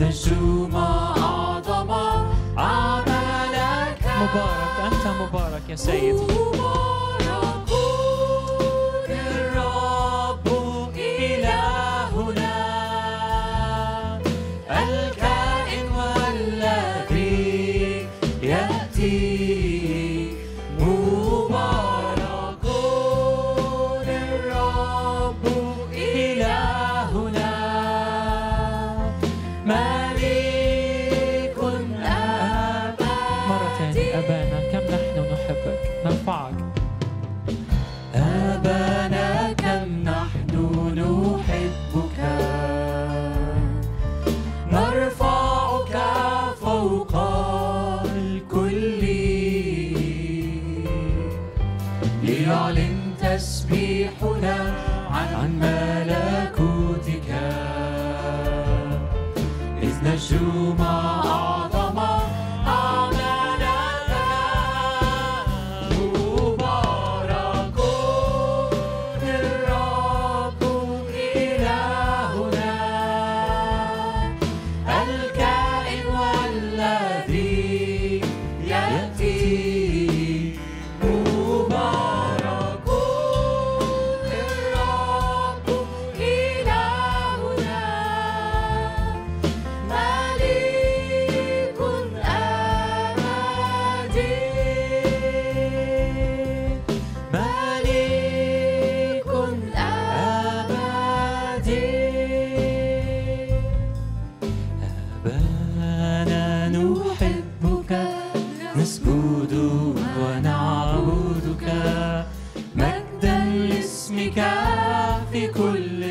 نجوم أعظم أعمالك مبارك أنت مبارك يا سيدي مبارك الرب إلهنا الكائن والذي يأتي مبارك الرب إلهنا مليك مرة تانية أبانا كم نحن نحبك نرفعك أبانا كم نحن نحبك نرفعك فوق الكل ليعلن تسبيحنا عن ملكوتك إذ نجوم أعظم أعمالك مبارك الرب إلهنا الكائن والذي يأتي مبارك الرب إلهنا مليك أبدي مليك أبدي أبانا نحبك نسجد ونعبدك مجدا لاسمك في كل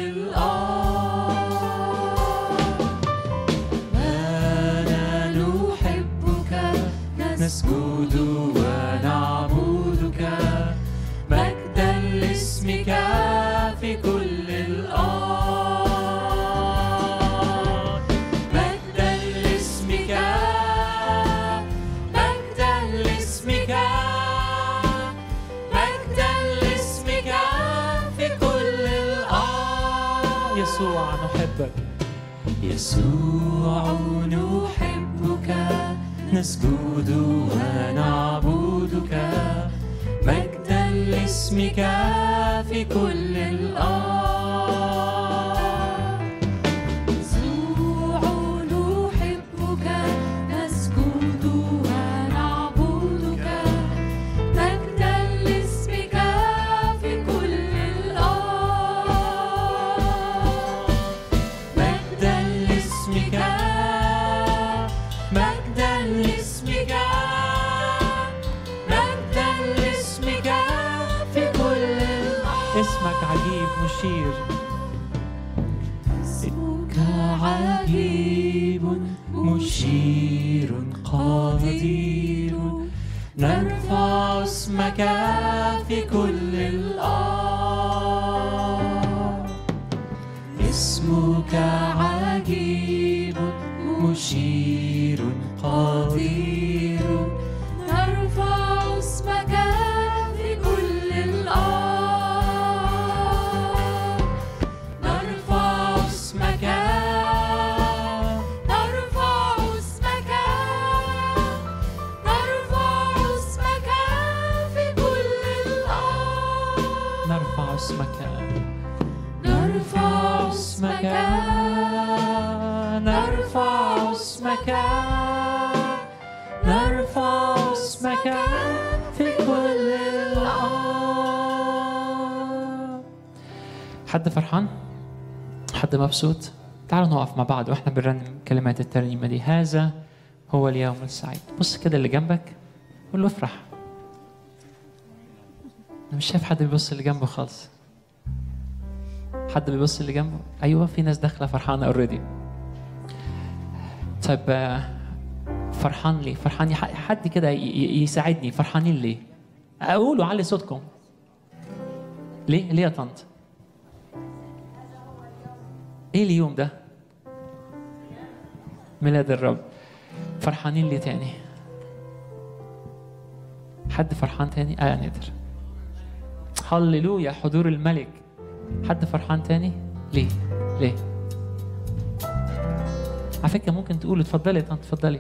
الأرض أبانا نحبك نسجد ونعبدك مجدا لاسمك في كل الأرض مجدا لاسمك مجدا لاسمك مجدا لاسمك في كل الأرض يسوع نحبك يسوع نحبك نسجد ونعبدك مجدا لاسمك في كل الأرض يسوع نحبك نسجد ونعبدك مجدا لاسمك في كل الأرض مجدا لاسمك مجدا لاسمك مجدا لاسمك في كل الأرض اسمك عجيب مشير اسمك عجيب مشير قدير نرفع اسمك في كل الأرض اسمك عجيب مشير قدير نرفع اسمك في كل الأرض نرفع اسمك نرفع اسمك نرفع اسمك في كل الأرض نرفع اسمك نرفع اسمك نرفع اسمك نرفع اسمك في كل الأرض حد فرحان؟ حد مبسوط؟ تعالوا نقف مع بعض واحنا بنرنم كلمات الترنيمة دي هذا هو اليوم السعيد بص كده اللي جنبك قول له افرح انا مش شايف حد بيبص اللي جنبه خالص حد بيبص اللي جنبه ايوه في ناس داخله فرحانه اوريدي طيب آه، فرحان ليه فرحان يح- حد كده ي- ي- يساعدني فرحانين ليه اقولوا علي صوتكم ليه ليه يا طنط ايه اليوم ده ميلاد الرب فرحانين ليه تاني حد فرحان تاني اه نقدر هللويا حضور الملك حد فرحان تاني ليه ليه على فكره ممكن تقول اتفضلي يا طنط اتفضلي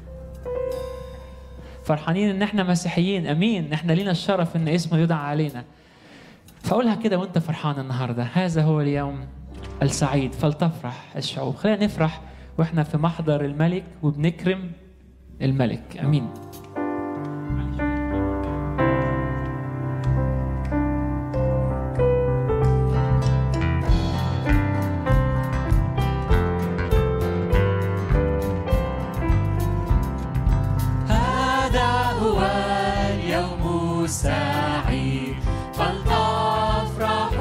فرحانين ان احنا مسيحيين امين ان احنا لينا الشرف ان اسمه يدعى علينا فقولها كده وانت فرحان النهارده هذا هو اليوم السعيد فلتفرح الشعوب خلينا نفرح واحنا في محضر الملك وبنكرم الملك امين هذا هو اليوم السعيد فلتفرح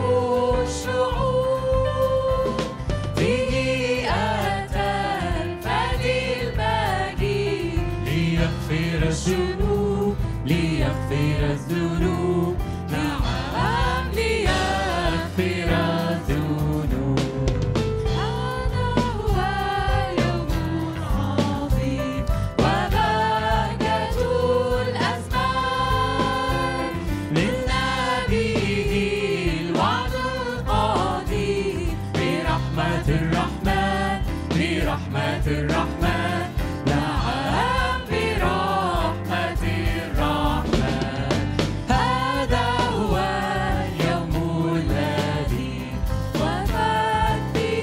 الشعوب فيه أتى الفادي المجيد ليغفر الذنوب ليغفر الذنوب نعم ليغفر الذنوب هذا هو يوم عظيم وبهجة الأزمان من نبيه الوعد القدير برحمة الرحمن برحمة الرحمن نعم برحمة الرحمن هذا هو اليوم الذي وفات به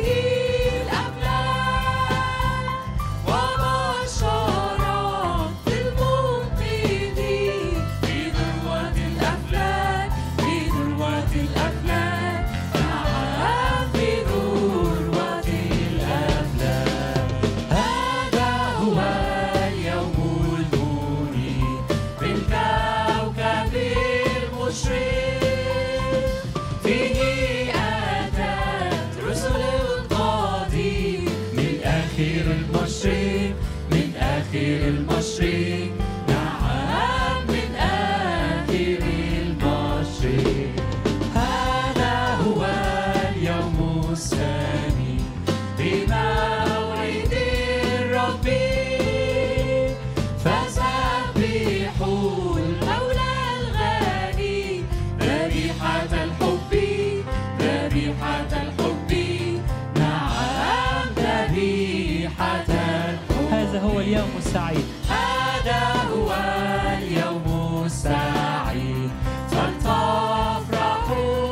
الأملاك وبشرت للمؤمنين في ذروة الأفلاك في ذروة الأفلاك نعم في ذروة الأفلاك هذا هو اليوم المنير بالكوكب المشرق فيه أتت رسل القدير من آخر المشرق من آخر المشرق نعم من آخر المشرق هذا هو اليوم الثاني بموعد الرب فسبحوا المولى الغني ذبيحة الحب ذبيحة الحب نعم ذبيحة الحب هذا هو اليوم السعيد هذا هو اليوم السعيد فلتفرح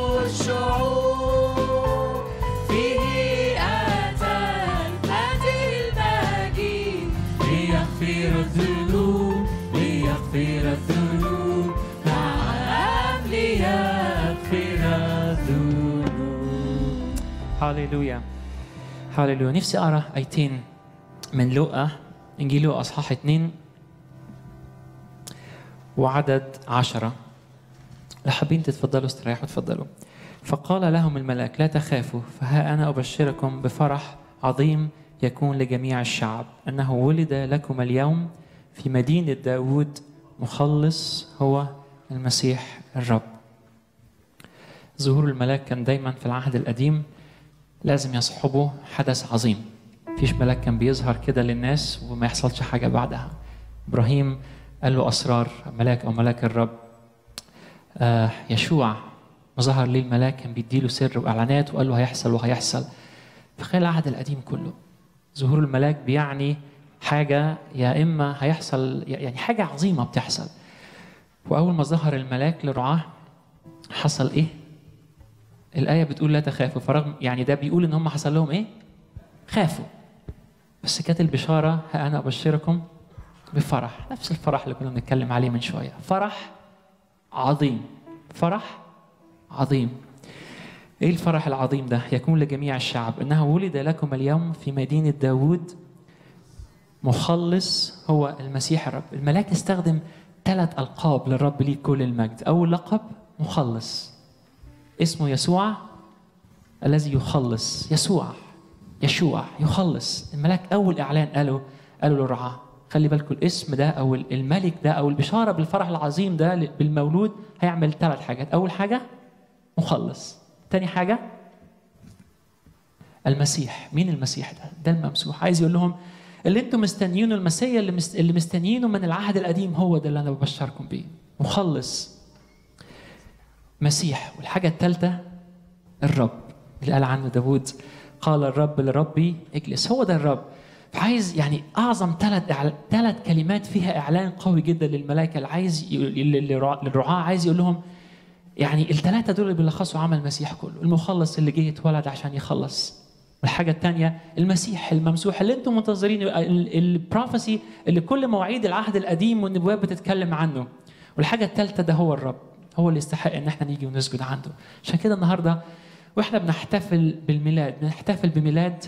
الشعوب فيه أتى الفادي المجيد ليغفر الذنوب ليغفر الذنوب نعم ليغفر الذنوب هاليلويا هاليلويا نفسي اقرا ايتين من لوقا انجيل لوقا اصحاح اثنين وعدد عشرة لو حابين تتفضلوا استريحوا تفضلوا فقال لهم الملاك لا تخافوا فها انا ابشركم بفرح عظيم يكون لجميع الشعب انه ولد لكم اليوم في مدينه داود مخلص هو المسيح الرب ظهور الملاك كان دايما في العهد القديم لازم يصحبه حدث عظيم مفيش ملاك كان بيظهر كده للناس وما يحصلش حاجة بعدها إبراهيم قال له أسرار ملاك أو ملاك الرب آه يشوع ما ظهر ليه الملاك كان بيديله سر وإعلانات وقال له هيحصل وهيحصل في خلال العهد القديم كله ظهور الملاك بيعني حاجة يا إما هيحصل يعني حاجة عظيمة بتحصل وأول ما ظهر الملاك لرعاه حصل إيه؟ الآية بتقول لا تخافوا فرغم يعني ده بيقول إن هم حصل لهم إيه؟ خافوا بس كانت البشارة ها أنا أبشركم بفرح نفس الفرح اللي كنا بنتكلم عليه من شوية فرح عظيم فرح عظيم ايه الفرح العظيم ده يكون لجميع الشعب انه ولد لكم اليوم في مدينه داوود مخلص هو المسيح الرب الملاك استخدم ثلاث القاب للرب ليه كل المجد اول لقب مخلص اسمه يسوع الذي يخلص يسوع يشوع يخلص الملاك اول اعلان قاله قالوا للرعاه خلي بالكم الاسم ده او الملك ده او البشاره بالفرح العظيم ده بالمولود هيعمل ثلاث حاجات اول حاجه مخلص تاني حاجه المسيح مين المسيح ده ده الممسوح عايز يقول لهم اللي انتم مستنيينه المسيح اللي مست... اللي مستنيينه من العهد القديم هو ده اللي انا ببشركم بيه مخلص مسيح والحاجه الثالثه الرب اللي قال عنه داوود قال الرب لربي اجلس هو ده الرب عايز يعني اعظم ثلاث ثلاث كلمات فيها اعلان قوي جدا للملائكه اللي عايز ي- للرع- للرعاه عايز يقول لهم يعني الثلاثه دول اللي بيلخصوا عمل المسيح كله المخلص اللي جه يتولد عشان يخلص والحاجه الثانيه المسيح الممسوح اللي انتم منتظرين البروفيسي اللي كل مواعيد العهد القديم والنبوات بتتكلم عنه والحاجه الثالثه ده هو الرب هو اللي يستحق ان احنا نيجي ونسجد عنده عشان كده النهارده واحنا بنحتفل بالميلاد بنحتفل بميلاد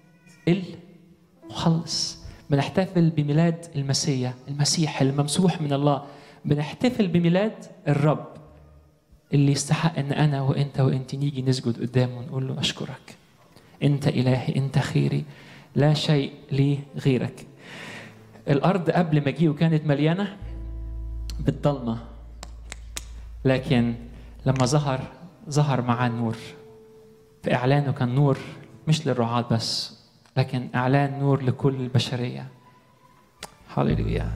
المخلص بنحتفل بميلاد المسيح المسيح الممسوح من الله بنحتفل بميلاد الرب اللي يستحق ان انا وانت وانت نيجي نسجد قدامه ونقول له اشكرك انت الهي انت خيري لا شيء لي غيرك الارض قبل ما اجيه كانت مليانه بالضلمه لكن لما ظهر ظهر معاه النور في اعلانه كان نور مش للرعاة بس لكن اعلان نور لكل البشريه هللويا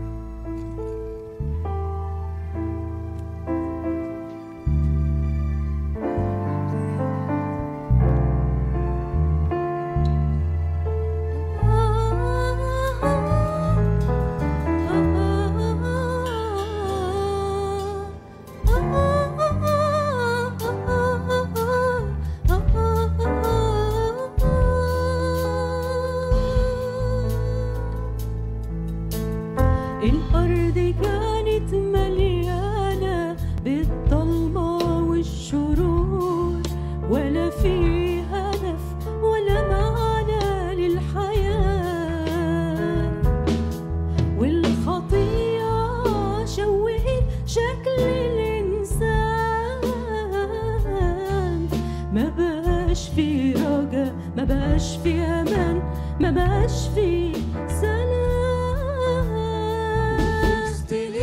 الأرض كانت مليانة بالضلمة والشرور ولا في هدف ولا معنى للحياة والخطية شوهت شكل الإنسان ما بقاش في رجا ما بقاش في أمان ما بقاش في سلام وسط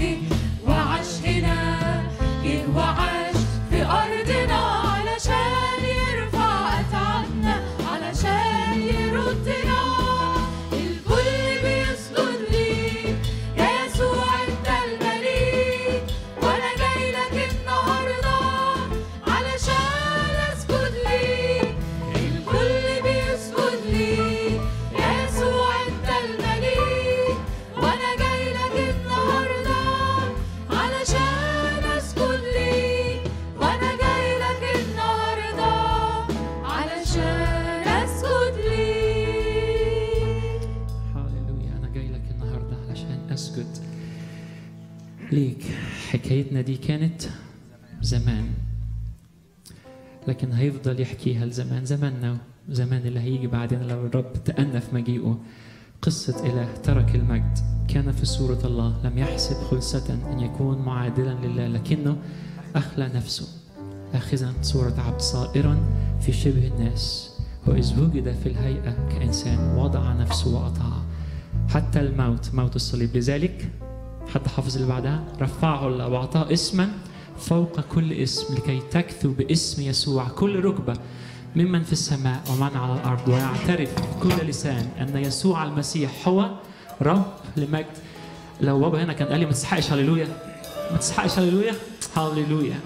جه وعاش هنا جه وعاش في أرضنا علشان يرفع أتعابنا علشان يردنا الكل بيسجد ليك يا يسوع انت المليك وانا جاي لك النهارده علشان اسجد ليك الكل بيسجد ليك يا يسوع انت المليك وانا جاي لك النهارده علشان اسجد ليك وانا جاي لك النهارده علشان اسجد ليك هللويا أنا جاي لك النهاردة علشان أسجد ليك حكايتنا دي كانت زمان لكن هيفضل يحكيها لزمان زماننا زمان اللي هيجي بعدين لو الرب تأنى في مجيئه قصة إله ترك المجد كان في صورة الله لم يحسب خلسة أن يكون معادلا لله لكنه أخلى نفسه آخذا صورة عبد صائرا في شبه الناس وإذ وجد في الهيئة كإنسان وضع نفسه وأطاع حتى الموت موت الصليب لذلك حد حافظ اللي بعدها رفعه الله وأعطاه اسما فوق كل اسم لكي تكثو باسم يسوع كل ركبة ممن في السماء ومن على الأرض ويعترف كل لسان أن يسوع المسيح هو رب لمجد لو بابا هنا كان قال لي ما تستحقش هللويا ما تستحقش هللويا هللويا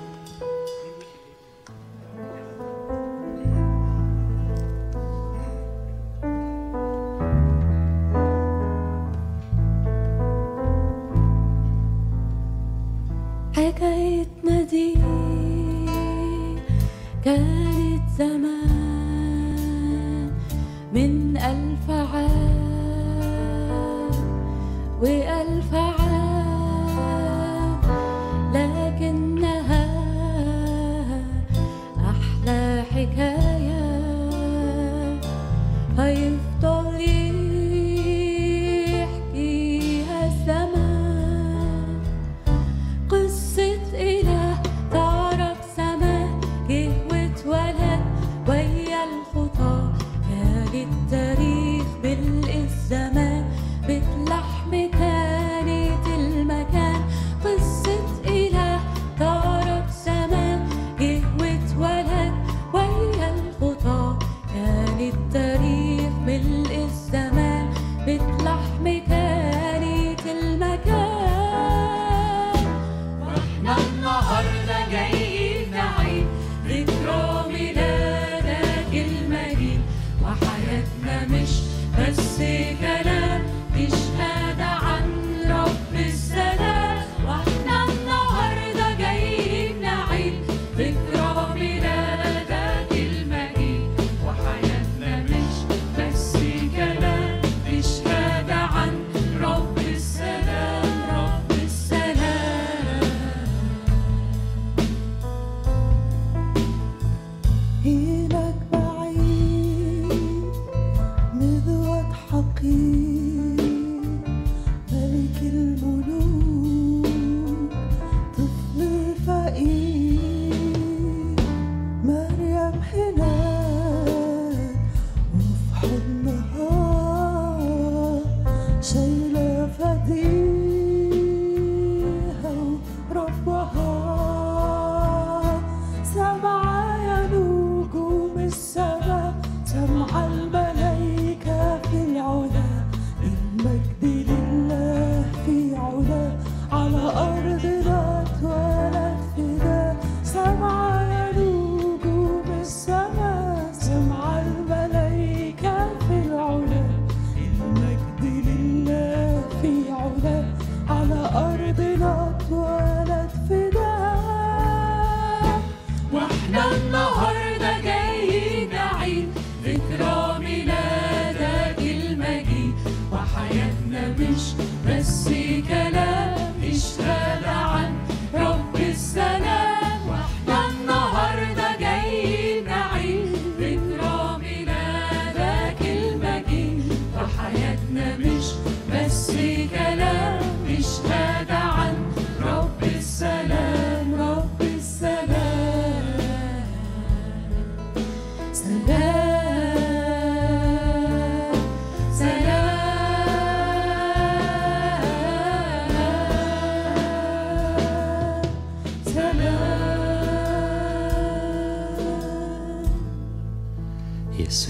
حكايتنا دي كانت زمان من ألف عام وألف عام لكنها أحلى حكاية هيفضل يحكيها الزمان قصة إله تعرف سما جه واتولد ويا الخطى كان التاريخ ملء الزمان بتلحم كانت المكان قصة إله تعرف سما جه واتولد ويا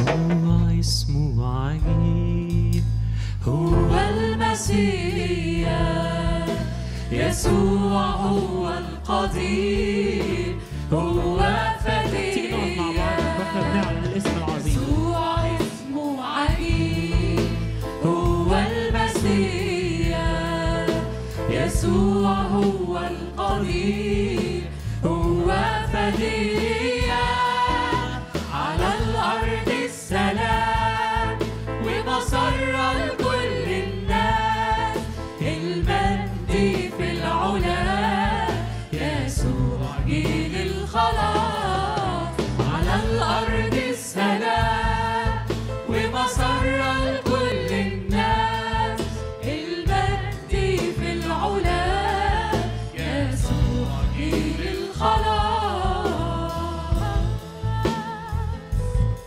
يسوع اسمه عجيب هو المسيح يسوع هو القدير هو تيجي نقف مع بعض واحنا فدية بنعلن الاسم العظيم يسوع اسمه عجيب هو المسيح يسوع هو القدير هو فدية على الأرض السلام ومسرة لكل الناس المجد في العلا يسوع جيل الخلاص على الأرض السلام ومسرة لكل الناس المجد في العلا يسوع جيل الخلاص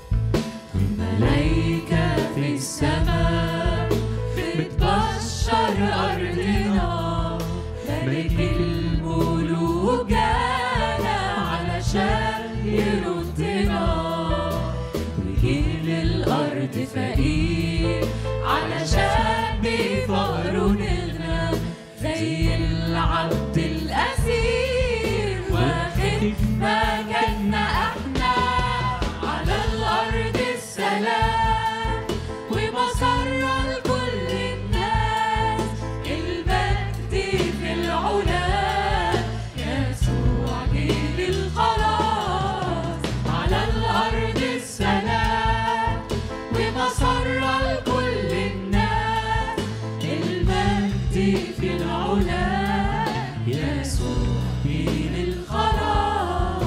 الملايكة في السماء بتبشر أرضنا ملك الملوك جانا علشان يردنا وجيل الأرض فقير علشان بفقره نغنى زي العبد الأسير واخد مكاننا احنا على الأرض السلام ومسرة لكل الناس المجد في العلا يسوع جيل الخلاص على الأرض السلام ومسرة لكل الناس المجد في العلا يسوع جيل الخلاص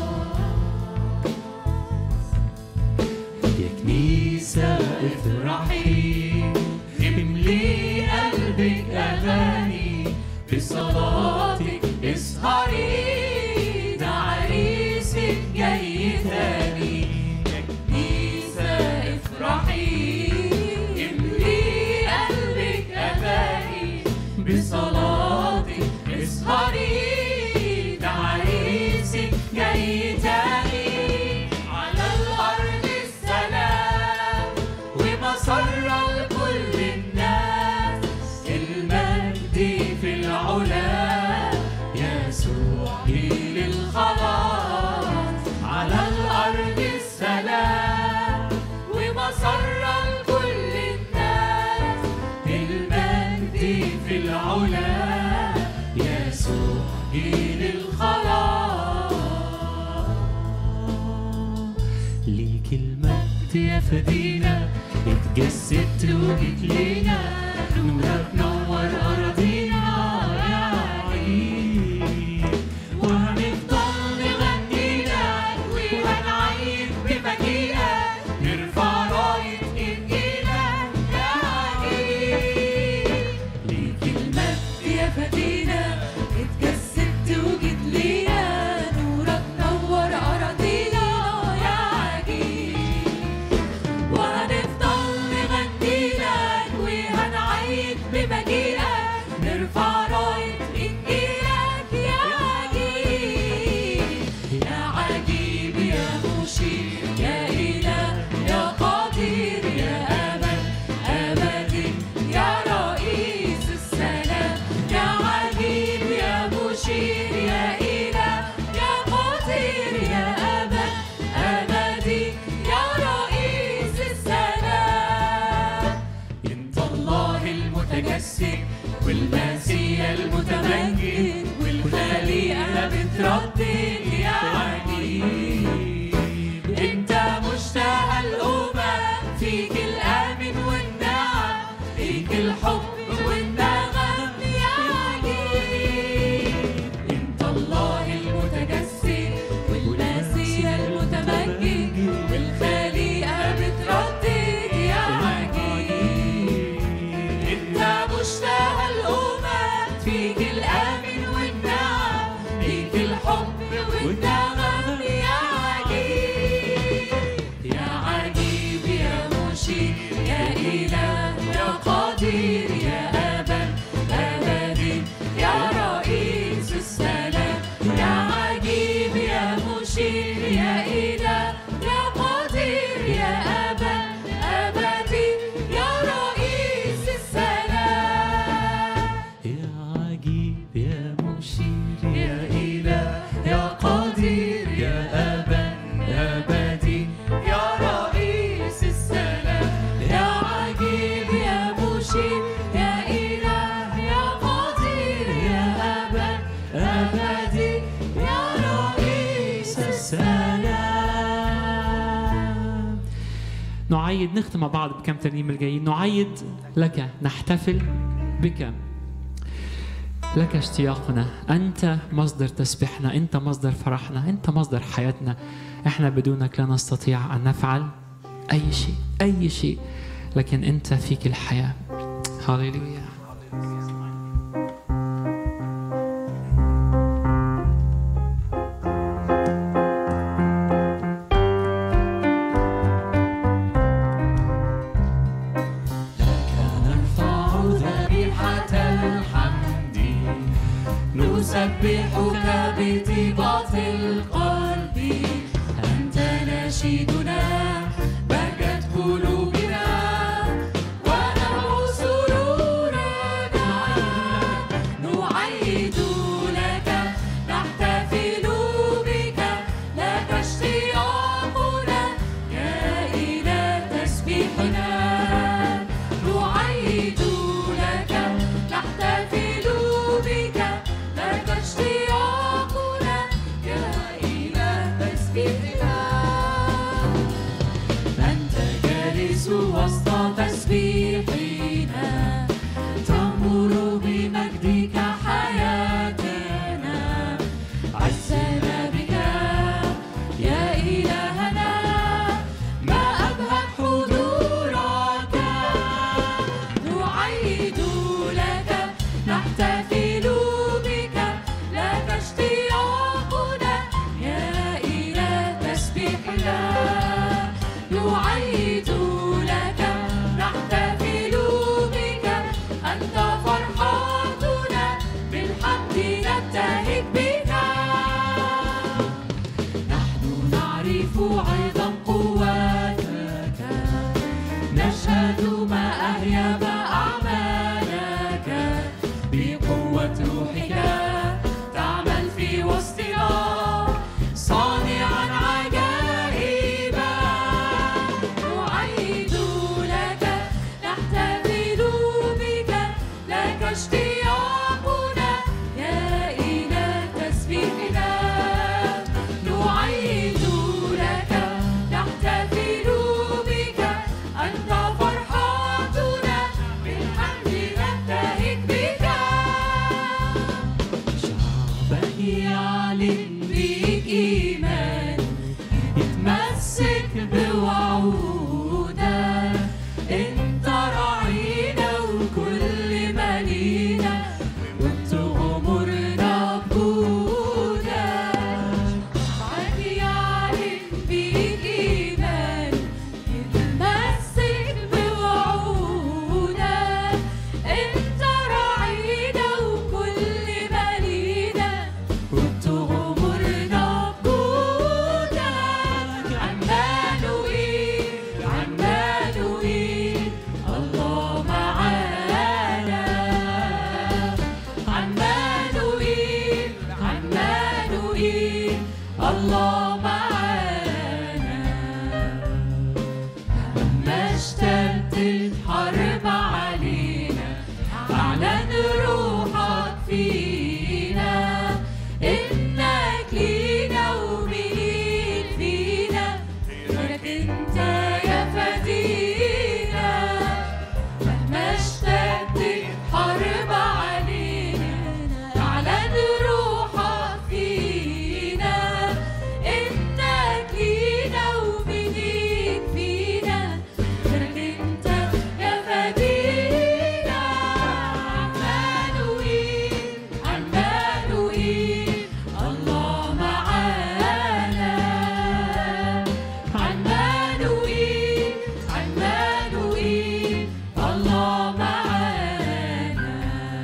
يا كنيسة افرحي املي قلبك أغاني بصلاتك اسهري ده عريسك جاي تاني يا كنيسة افرحي املي قلبك أغاني بصلاتك اسهري ده عريسك جاي تاني على الأرض السلام ومسرة لكل الناس المجد في العلا يسوع جيل الخلاص على الأرض السلام ومسرة لكل الناس المجد في العلا يسوع جيل الخلاص ليك المجد يا فدينا اتجسدت وجيت لينا نورك نور أراضينا يا عجيب وهنفضل نغني لك وهنعيد بمجيئك نرفع راية إنجيلك يا عجيب ليك المجد يا فدينا اتجسدت وجيت لينا نورك نور أراضينا يا عجيب وهنفضل نغني لك وهنعيد بمجيئك نرفع راية إنجيلك يا عجيب يا عجيب يا مشير يا إله يا قدير يا أمل أبدي يا رئيس السلام يا عجيب يا مشير يا إله يا قدير يا أمل أبدي يا رئيس السلام انت الله المتجسد والمسيح المتمجد والخليقة بتردد يا عجيب انت مشتاق الأمم فيك الآمن والنعم فيك الحب والنغم يا عجيب انت الله المتجسد والمسيح المتمجد والخليقة بتردد يا عجيب انت مشتاق الأمم فيك الآمن والنعم فيك الحب والنغم يا عجيب يا عجيب يا مشير يا إله يا قدير يا أبا أبدي يا رئيس السلام يا عجيب يا مشير يا إله يا قدير يا عجيب يا مشير يا إله يا قدير يا أبا أبدي يا رئيس السلام يا عجيب يا مشير يا إله يا قدير يا أبا أبدي يا رئيس السلام نعيد نختم مع بعض بكم ترنيم الجايين نعيد لك نحتفل بك لك اشتياقنا أنت مصدر تسبيحنا أنت مصدر فرحنا أنت مصدر حياتنا إحنا بدونك لا نستطيع أن نفعل أي شيء أي شيء لكن أنت فيك الحياة هاليلويا نرفع ذبيحة الحمد نسبحك بطيبة القلب أنت نشيدنا بهجت قلوبنا ونرعو سرورنا نعيد لك نحتفل بك لك اشتياقنا يا إله تسبيحنا نعيد لك نحتفل بك لك اشتياقنا يا إله تسبيحنا أنت جالس وسط تسبيحنا تمر بمجدك حياتنا عزنا بك يا إلهنا ما أبهت حضورك نعيد لك نحتفل بك لك اشتياقنا يا إله تسبيحنا نعيد لك نحتفل بك أنت فرحتنا بالحمد نبتهج بك نحن نعرف أيضا قوتك نشهد ما أهيب أعمالك بقوة روحك تعمل في وسطنا صانعا عجائبا نعيد لك نحتفل بك لك اشتياقنا يا إله تسبيحنا نعيد لك نحتفل بك أنت فرحتنا بالحمد نبتهج بك شعبك يعلن بيك إيمان يتمسك بوعودك انت راعينا وكل ما لينا وانت غمرنا بجودك شعبك يعلن بيك إيمان يتمسك بوعودك انت راعينا وكل ما لينا كنت غمرنا بجودك عمانوئيل عمانوئيل الله معانا عمانوئيل عمانوئيل الله معانا لما اشتدت الحرب علينا أعلن روحك فينا إنك لينا ومين فينا غيرك أنت يا فدينا مهما اشتدت الحرب علينا أعلن روحك فينا إنك لينا وبنيك فينا غيرك أنت يا فدينا عمانوئيل عمانوئيل الله معانا عمانوئيل عمانوئيل الله معانا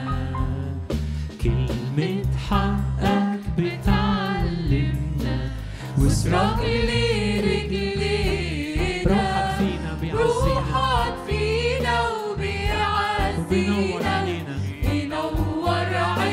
كلمة حقك بتعلمنا واسرق لرجلينا روحك فينا بيعزينا روحك فينا وبينور وبيعزينا علينا ينور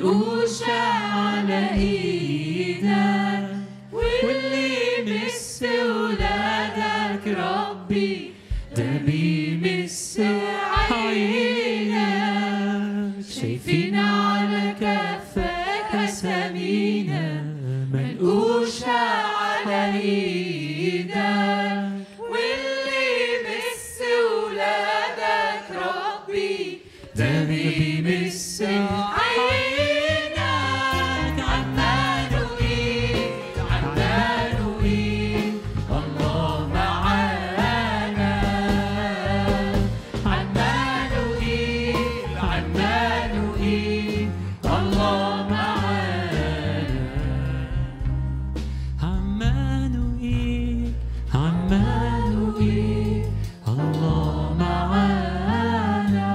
منقوشة على ايدك واللي يمس ولادك ربي ده بيمس عينك شايفين على كفاك سمينة منقوشة على ايدك واللي يمس ولادك ربي ده بيمس عينك عمانوئيل عمانوئيل الله معانا عمانوئيل عمانوئيل الله معانا عمانوئيل عمانوئيل الله معانا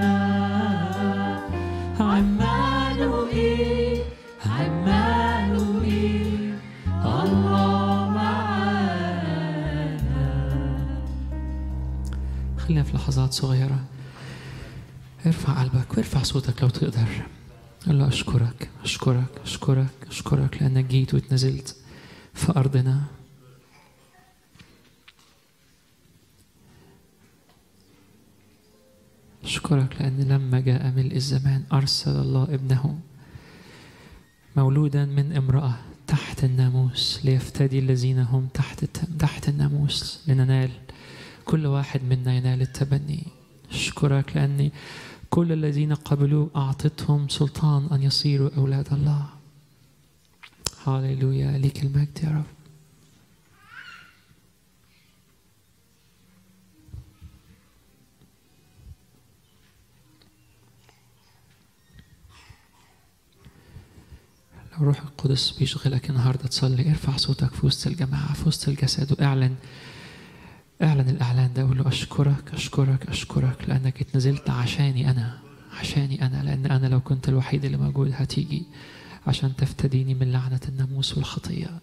عمانوئيل عمانوئيل الله معانا خلينا في لحظات صغيرة ارفع قلبك وارفع صوتك لو تقدر قل له أشكرك أشكرك أشكرك أشكرك لأنك جيت واتنزلت في أرضنا أشكرك لأن لما جاء ملء الزمان أرسل الله ابنه مولودا من امرأة تحت الناموس ليفتدي الذين هم تحت الت- تحت الناموس لننال كل واحد منا ينال التبني أشكرك لأني كل الذين قبلوا أعطتهم سلطان أن يصيروا أولاد الله هاليلويا ليك المجد يا رب لو روح القدس بيشغلك النهارده تصلي ارفع صوتك في وسط الجماعة في وسط الجسد واعلن اعلن الإعلان ده وقول له أشكرك أشكرك أشكرك لأنك اتنزلت عشاني أنا عشاني أنا لأن أنا لو كنت الوحيد اللي موجود هتيجي عشان تفتديني من لعنة الناموس والخطية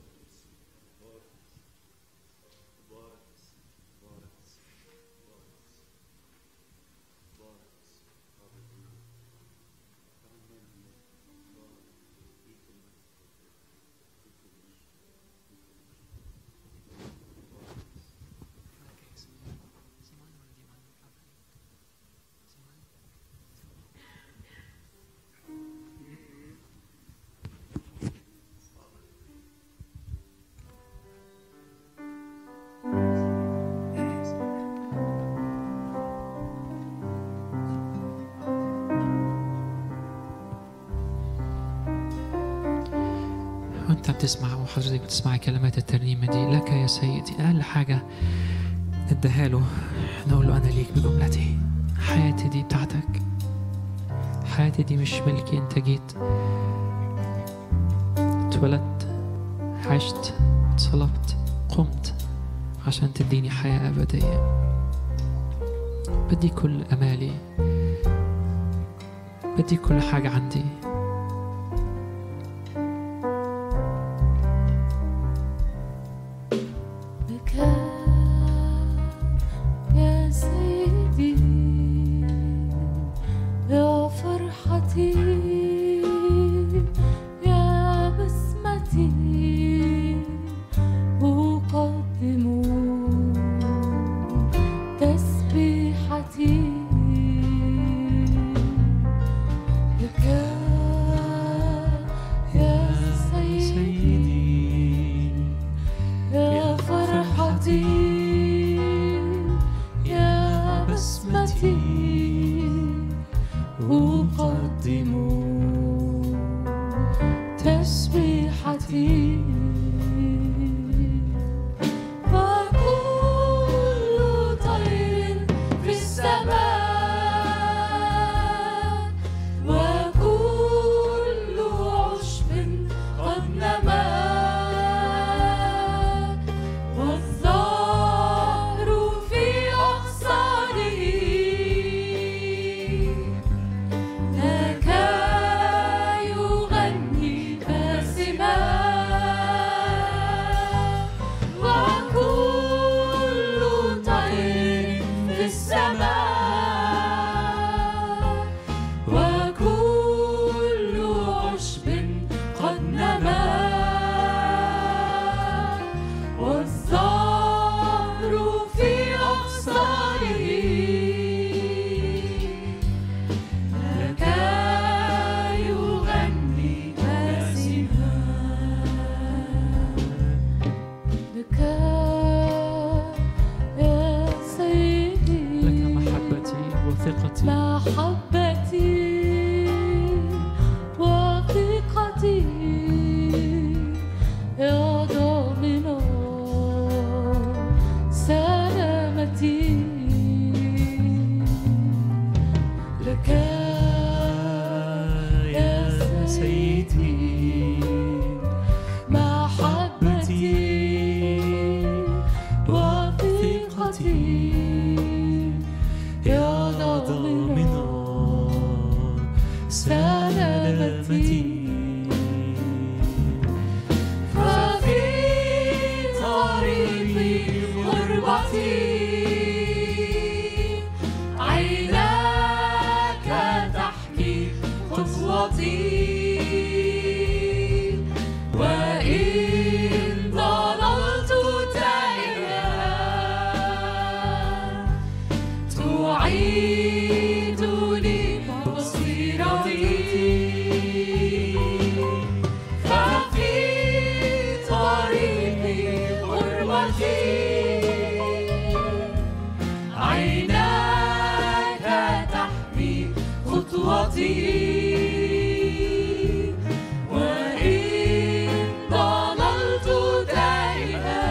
وانت بتسمع وحضرتك بتسمع كلمات الترنيمة دي لك يا سيدي أقل حاجة نديها له نقول له أنا ليك بجملتي حياتي دي بتاعتك حياتي دي مش ملكي أنت جيت اتولدت عشت اتصلبت قمت عشان تديني حياة أبدية بدي كل أمالي بدي كل حاجة عندي بك يا سيدي يا فرحتي يا بسمتي أقدم تسبيحتي لك يا سيدي يا فرحتي يا بسمتي أقدم تسبيحتي وكل طير في السماء وكل عشب قد نما والزهر في أغصانه لك يغني باسما عيناك تحمي خطوتي وإن ضللت تائها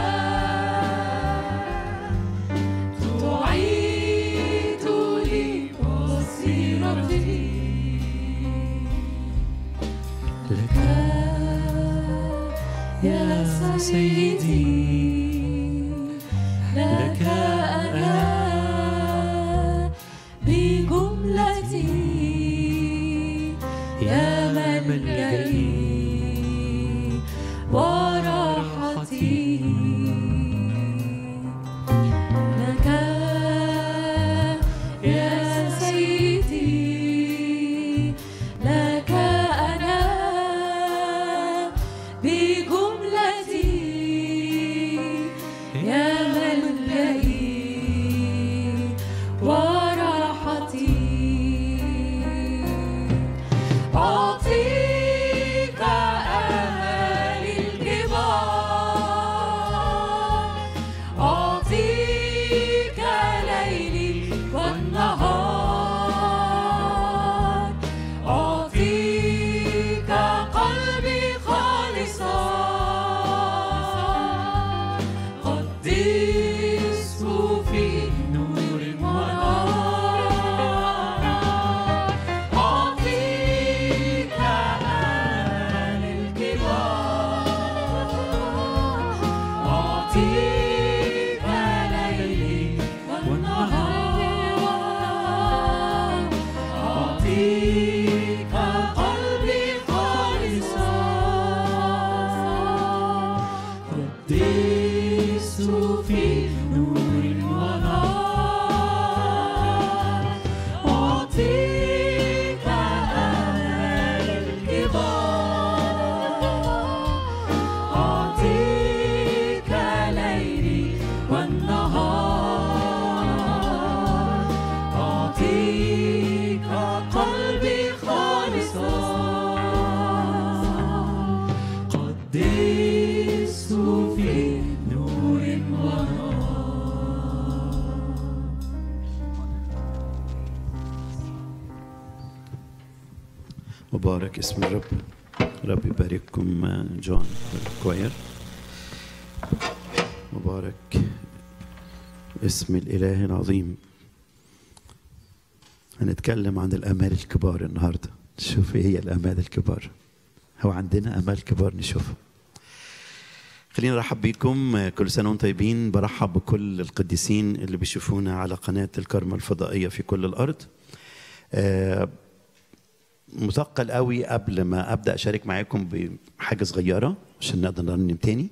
تعيد لي بصيرتي لك يا سيدي لك أنا بجملتي يا ملجئي وراحتي لك يا سيدي لك أنا بجملتي يا ملجئي وراحتي أعطيك آمالي الكبار أعطيك ليلي والنهار أعطيك قلبي خالصا قدسه في نور ونار أعطيك آل الكبار أعطيك ليلي والنهار أعطيك قلبي خالصا قدسه في نور ونار أعطيك آل الكبار أعطيك ليلي والنهار أعطيك قلبي خالصا قدسه في نور ونار مبارك اسم الرب رب يبارككم جون كوير مبارك اسم الإله العظيم هنتكلم عن الآمال الكبار النهاردة نشوف إيه هي الآمال الكبار هو عندنا آمال كبار نشوفها خلينا نرحب بيكم كل سنة وانتم طيبين برحب بكل القديسين اللي بيشوفونا على قناة الكرمة الفضائية في كل الأرض آه، مثقل قوي قبل ما ابدا اشارك معاكم بحاجه صغيره عشان نقدر نرنم تاني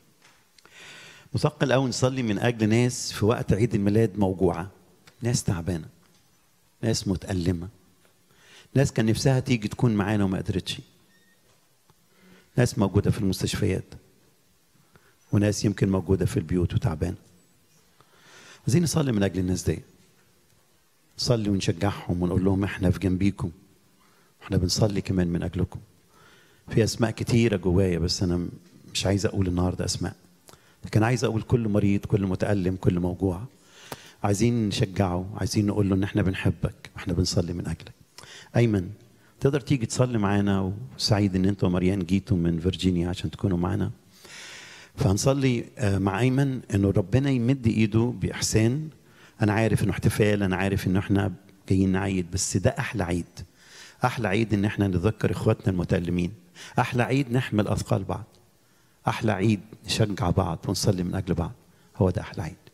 مثقل قوي نصلي من اجل ناس في وقت عيد الميلاد موجوعه ناس تعبانه ناس متألمة ناس كان نفسها تيجي تكون معانا وما قدرتش ناس موجودة في المستشفيات وناس يمكن موجودة في البيوت وتعبانة عايزين نصلي من أجل الناس دي نصلي ونشجعهم ونقول لهم احنا في جنبيكم احنا بنصلي كمان من أجلكم في أسماء كتيرة جوايا بس أنا مش عايز أقول النهاردة أسماء لكن عايز أقول كل مريض كل متألم كل موجوع عايزين نشجعه عايزين نقول له ان احنا بنحبك واحنا بنصلي من اجلك ايمن تقدر تيجي تصلي معانا وسعيد ان انت ومريان جيتوا من فيرجينيا عشان تكونوا معانا فهنصلي آه، مع ايمن انه ربنا يمد ايده باحسان انا عارف انه احتفال انا عارف انه احنا جايين نعيد بس ده احلى عيد احلى عيد ان احنا نتذكر اخواتنا المتالمين احلى عيد نحمل اثقال بعض احلى عيد نشجع بعض ونصلي من اجل بعض هو ده احلى عيد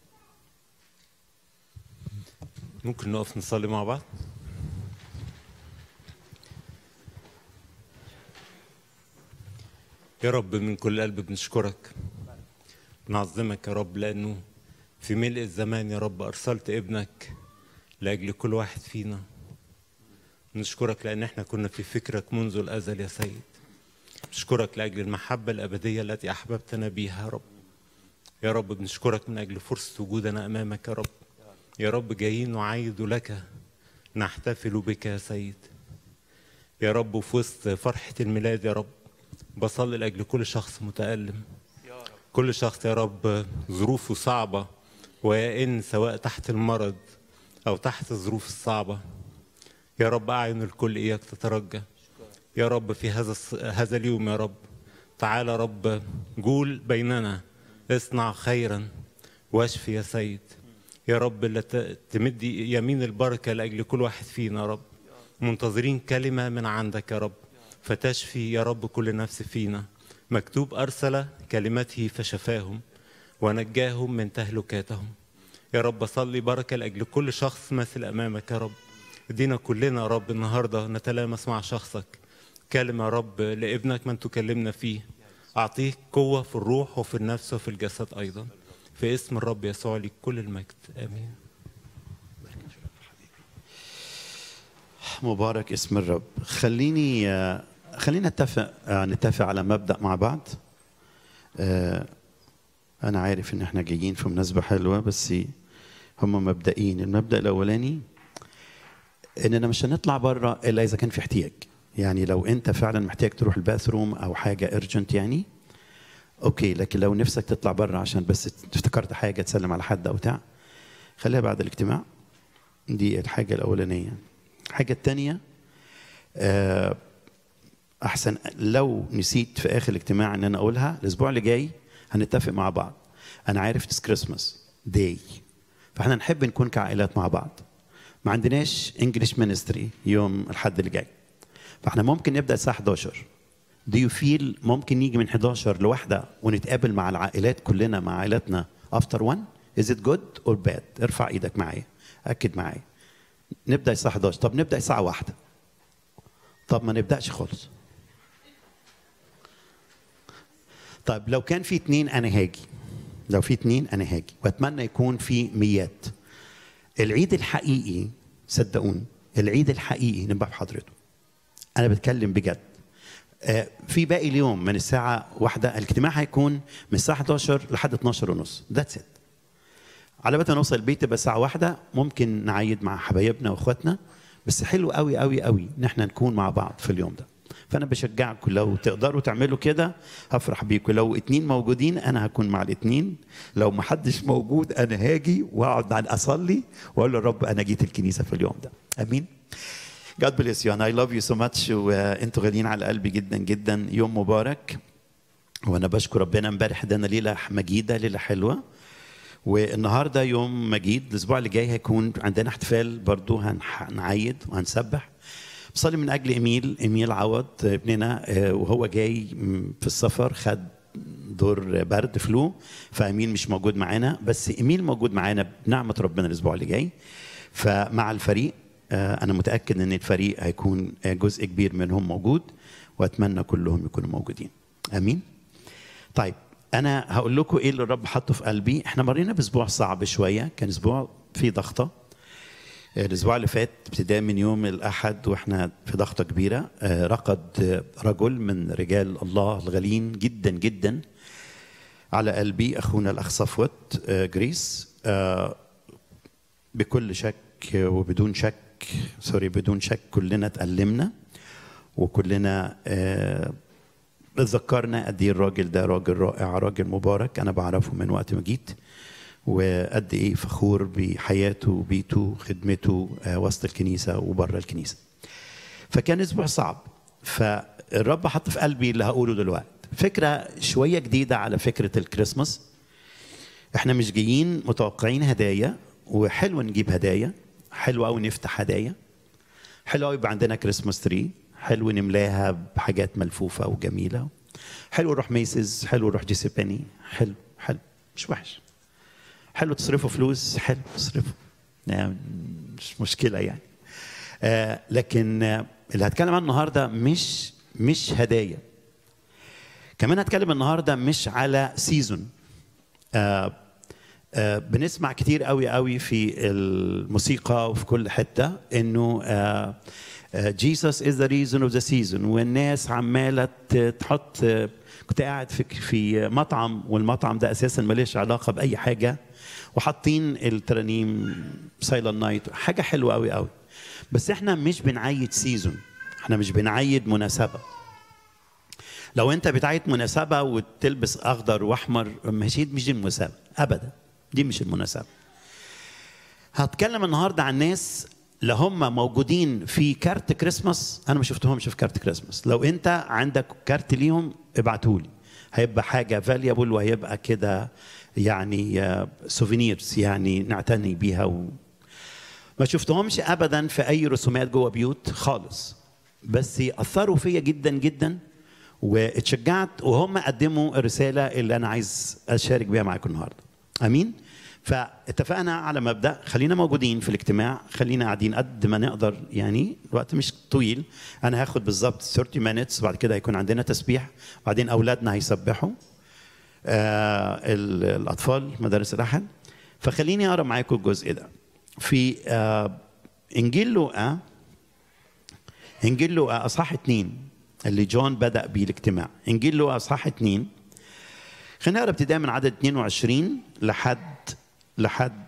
ممكن نقف نصلي مع بعض يا رب من كل قلب بنشكرك بنعظمك يا رب لأنه في ملء الزمان يا رب أرسلت ابنك لأجل كل واحد فينا نشكرك لأن احنا كنا في فكرك منذ الأزل يا سيد نشكرك لأجل المحبة الأبدية التي أحببتنا بيها يا رب يا رب بنشكرك من أجل فرصة وجودنا أمامك يا رب يا رب جايين نعيد لك نحتفل بك يا سيد يا رب في وسط فرحة الميلاد يا رب بصلي لأجل كل شخص متألم كل شخص يا رب ظروفه صعبة ويئن سواء تحت المرض أو تحت الظروف الصعبة يا رب أعين الكل إياك تترجى يا رب في هذا الص- هذا اليوم يا رب تعال يا رب جول بيننا اصنع خيرا واشفي يا سيد يا رب لا ت- تمد يمين البركة لأجل كل واحد فينا يا رب منتظرين كلمة من عندك يا رب فتشفي يا رب كل نفس فينا مكتوب أرسل كلمته فشفاهم ونجاهم من تهلكاتهم يا رب صلي بركة لأجل كل شخص ماثل أمامك يا رب ادينا كلنا يا رب النهاردة نتلامس مع شخصك كلمة يا رب لابنك من تكلمنا فيه أعطيك قوة في الروح وفي النفس وفي الجسد أيضا في اسم الرب يسوع لك كل المجد آمين مبارك اسم الرب خليني آه، خلينا نتفق آه، نتفق على مبدأ مع بعض آه، أنا عارف إن إحنا جايين في مناسبة حلوة بس هم مبدئين المبدأ الأولاني إننا مش هنطلع بره إلا إذا كان في احتياج يعني لو أنت فعلا محتاج تروح الباثروم أو حاجة ارجنت يعني أوكي لكن لو نفسك تطلع بره عشان بس افتكرت حاجة تسلم على حد أو بتاع خليها بعد الاجتماع دي الحاجة الأولانية الحاجة التانية آه، أحسن لو نسيت في آخر الاجتماع إن أنا أقولها الأسبوع اللي جاي هنتفق مع بعض أنا عارف اتس كريسماس داي فاحنا نحب نكون كعائلات مع بعض ما عندناش انجلش مينستري يوم الحد اللي جاي فاحنا ممكن نبدا الساعه 11 Do you feel ممكن نيجي من 11 لواحدة ونتقابل مع العائلات كلنا مع عائلاتنا after one is it good or bad ارفع ايدك معايا اكد معايا نبدا الساعه 11 طب نبدا الساعه واحدة طب ما نبداش خالص طيب لو كان في اتنين انا هاجي لو في اتنين انا هاجي واتمنى يكون في ميات العيد الحقيقي صدقوني العيد الحقيقي نبقى في حضرته انا بتكلم بجد آه، في باقي اليوم من الساعة واحدة الاجتماع هيكون من الساعة 11 لحد 12 ونص ذاتس ات على بال ما نوصل البيت تبقى الساعة واحدة ممكن نعيد مع حبايبنا واخواتنا بس حلو قوي قوي قوي ان احنا نكون مع بعض في اليوم ده فانا بشجعكم لو تقدروا تعملوا كده هفرح بيكم لو اتنين موجودين انا هكون مع الاتنين لو ما حدش موجود انا هاجي واقعد مع- اصلي واقول للرب انا جيت الكنيسه في اليوم ده امين God bless you and I love you so much وانتوا غاليين على قلبي جدا جدا يوم مبارك وانا بشكر ربنا امبارح ادانا ليله مجيده ليله حلوه والنهارده يوم مجيد الاسبوع اللي جاي هيكون عندنا احتفال برضو هنح- هنعيد وهنسبح بصلي من اجل ايميل ايميل عوض ابننا آه، وهو جاي م- في السفر خد دور برد فلو فايميل مش موجود معانا بس ايميل موجود معانا بنعمه ربنا الاسبوع اللي جاي فمع الفريق آه، انا متاكد ان الفريق هيكون آه، جزء كبير منهم موجود واتمنى كلهم يكونوا موجودين امين طيب انا هقول لكم ايه اللي الرب حطه في قلبي احنا مرينا باسبوع صعب شويه كان اسبوع فيه ضغطه الاسبوع اللي فات ابتداء من يوم الاحد واحنا في ضغطه كبيره آه، رقد آه، رجل من رجال الله الغاليين جدا جدا على قلبي اخونا الاخ صفوت آه، جريس آه، بكل شك وبدون شك سوري بدون شك كلنا اتألمنا وكلنا آه، اتذكرنا قد ايه الراجل ده راجل رائع راجل مبارك انا بعرفه من وقت ما جيت وقد ايه فخور بحياته وبيته خدمته آه، وسط الكنيسه وبره الكنيسه. فكان اسبوع صعب فالرب حط في قلبي اللي هقوله دلوقتي فكره شويه جديده على فكره الكريسماس احنا مش جايين متوقعين هدايا وحلو نجيب هدايا حلو قوي نفتح هدايا حلو قوي يبقى عندنا كريسماس تري حلو نملاها بحاجات ملفوفه وجميله حلو نروح ميسز حلو نروح جي سي بيني حلو حلو مش وحش حلو تصرفوا فلوس حلو تصرفوا يعني مش مشكله يعني آه لكن آه اللي هتكلم عنه النهارده مش مش هدايا كمان هتكلم النهارده مش على سيزون آه آه بنسمع كتير قوي قوي في الموسيقى وفي كل حته انه جيسس از ذا ريزون اوف ذا سيزون والناس عماله ت- تحط آه، كنت قاعد في في مطعم والمطعم ده اساسا ملوش علاقه باي حاجه وحاطين الترانيم سايلنت نايت حاجه حلوه قوي قوي بس احنا مش بنعيد سيزون احنا مش بنعيد مناسبه لو انت بتاعت مناسبه وتلبس اخضر واحمر مش مش دي المناسبه ابدا دي مش المناسبه هتكلم النهارده عن ناس اللي هم موجودين في كارت كريسماس انا ما شفتهمش في كارت كريسماس لو انت عندك كارت ليهم ابعتولي هيبقى حاجه فاليبل وهيبقى كده يعني سوفينيرز يعني نعتني بيها و... ما شفتهمش ابدا في اي رسومات جوه بيوت خالص بس اثروا فيا جدا جدا واتشجعت وهم قدموا الرساله اللي انا عايز اشارك بيها معاكم النهارده امين فاتفقنا على مبدا خلينا موجودين في الاجتماع خلينا قاعدين قد ما نقدر يعني الوقت مش طويل انا هاخد بالظبط 30 مينتس وبعد كده هيكون عندنا تسبيح وبعدين اولادنا هيسبحوا آه ال- الاطفال مدارس الاحد فخليني اقرا معاكم الجزء ده في آه انجيل لوقا انجيل لوقا اصحاح اتنين اللي جون بدا بيه الاجتماع انجيل لوقا اصحاح اتنين خلينا نقرا ابتداء من عدد 22 لحد لحد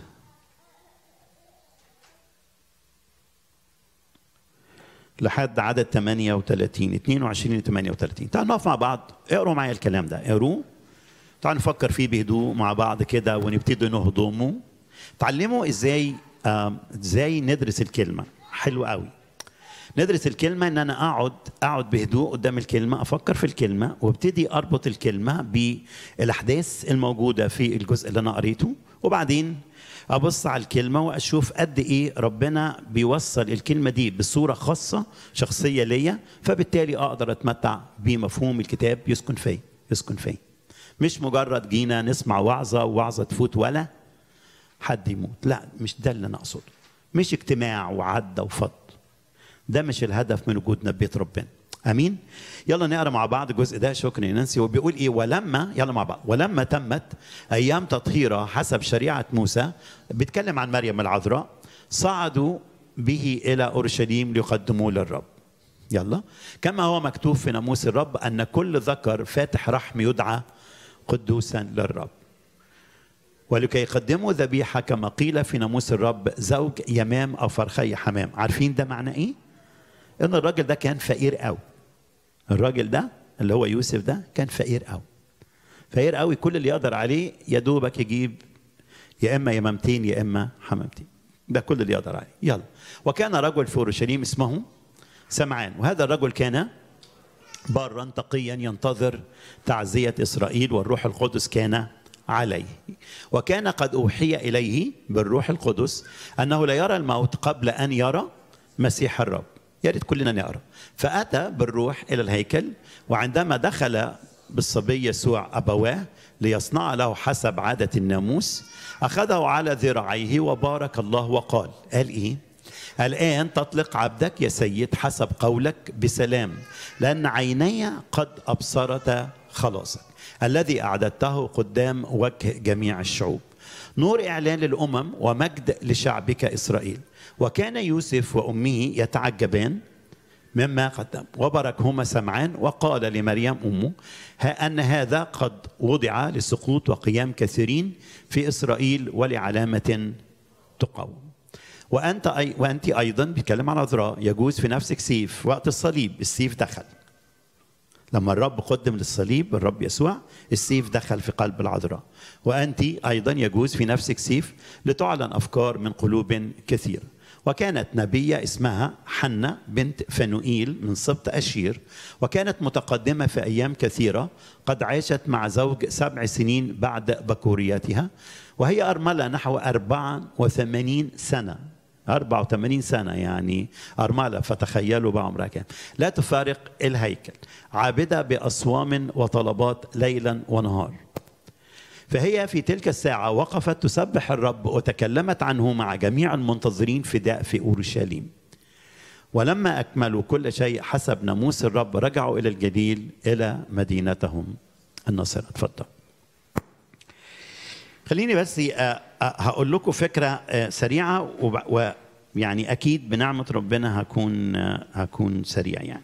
لحد عدد 38 22 ل 38 تعالوا نقف مع بعض اقروا معايا الكلام ده اقروه تعالوا نفكر فيه بهدوء مع بعض كده ونبتدي نهضمه تعلموا ازاي آم، ازاي ندرس الكلمه حلو قوي ندرس الكلمة إن أنا أقعد أقعد بهدوء قدام الكلمة أفكر في الكلمة وابتدي أربط الكلمة بالأحداث الموجودة في الجزء اللي أنا قريته وبعدين أبص على الكلمة وأشوف قد إيه ربنا بيوصل الكلمة دي بصورة خاصة شخصية ليا فبالتالي أقدر أتمتع بمفهوم الكتاب يسكن فيا يسكن فيا مش مجرد جينا نسمع وعظة ووعظة تفوت ولا حد يموت لا مش ده اللي أنا أقصده مش اجتماع وعدى وفض ده مش الهدف من وجودنا في بيت ربنا امين يلا نقرا مع بعض الجزء ده شكرا يا نانسي هو بيقول ايه ولما يلا مع بعض ولما تمت ايام تطهيرها حسب شريعه موسى بيتكلم عن مريم العذراء صعدوا به الى اورشليم ليقدموه للرب يلا كما هو مكتوب في ناموس الرب ان كل ذكر فاتح رحم يدعى قدوسا للرب ولكي يقدموا ذبيحة كما قيل في ناموس الرب زوج يمام أو فرخي حمام عارفين ده معنى إيه؟ إن الراجل ده كان فقير قوي الراجل ده اللي هو يوسف ده كان فقير قوي فقير قوي كل اللي يقدر عليه يا دوبك يجيب يا إما يمامتين يا إما حمامتين ده كل اللي يقدر عليه يلا وكان رجل في أورشليم اسمه سمعان وهذا الرجل كان برا تقيا ينتظر تعزية إسرائيل والروح القدس كان عليه وكان قد أوحي إليه بالروح القدس أنه لا يرى الموت قبل أن يرى مسيح الرب يا ريت كلنا نقرا فأتى بالروح إلى الهيكل وعندما دخل بالصبي يسوع أبواه ليصنع له حسب عادة الناموس أخذه على ذراعيه وبارك الله وقال قال إيه الآن تطلق عبدك يا سيد حسب قولك بسلام لأن عيني قد أبصرت خلاصك الذي أعددته قدام وجه جميع الشعوب نور إعلان للأمم ومجد لشعبك إسرائيل وكان يوسف وأمه يتعجبان مما قدم وبركهما سمعان وقال لمريم أمه ها أن هذا قد وضع لسقوط وقيام كثيرين في إسرائيل ولعلامة تقوم وأنت أي وأنت أيضا بيتكلم عن عذراء يجوز في نفسك سيف وقت الصليب السيف دخل لما الرب قدم للصليب الرب يسوع السيف دخل في قلب العذراء وأنت أيضا يجوز في نفسك سيف لتعلن أفكار من قلوب كثيرة وكانت نبية اسمها حنة بنت فنوئيل من سبط أشير وكانت متقدمة في أيام كثيرة قد عاشت مع زوج سبع سنين بعد بكوريتها وهي أرملة نحو أربعة وثمانين سنة 84 سنة يعني أرملة فتخيلوا بقى عمرها كام لا تفارق الهيكل عابدة بأصوام وطلبات ليلا ونهار فهي في تلك الساعة وقفت تسبح الرب وتكلمت عنه مع جميع المنتظرين فداء في أورشليم ولما أكملوا كل شيء حسب ناموس الرب رجعوا إلى الجليل إلى مدينتهم الناصرة اتفضل خليني بس آه، آه، هقول لكم فكرة آه، سريعة وب- ويعني أكيد بنعمة ربنا هكون آه، هكون سريع يعني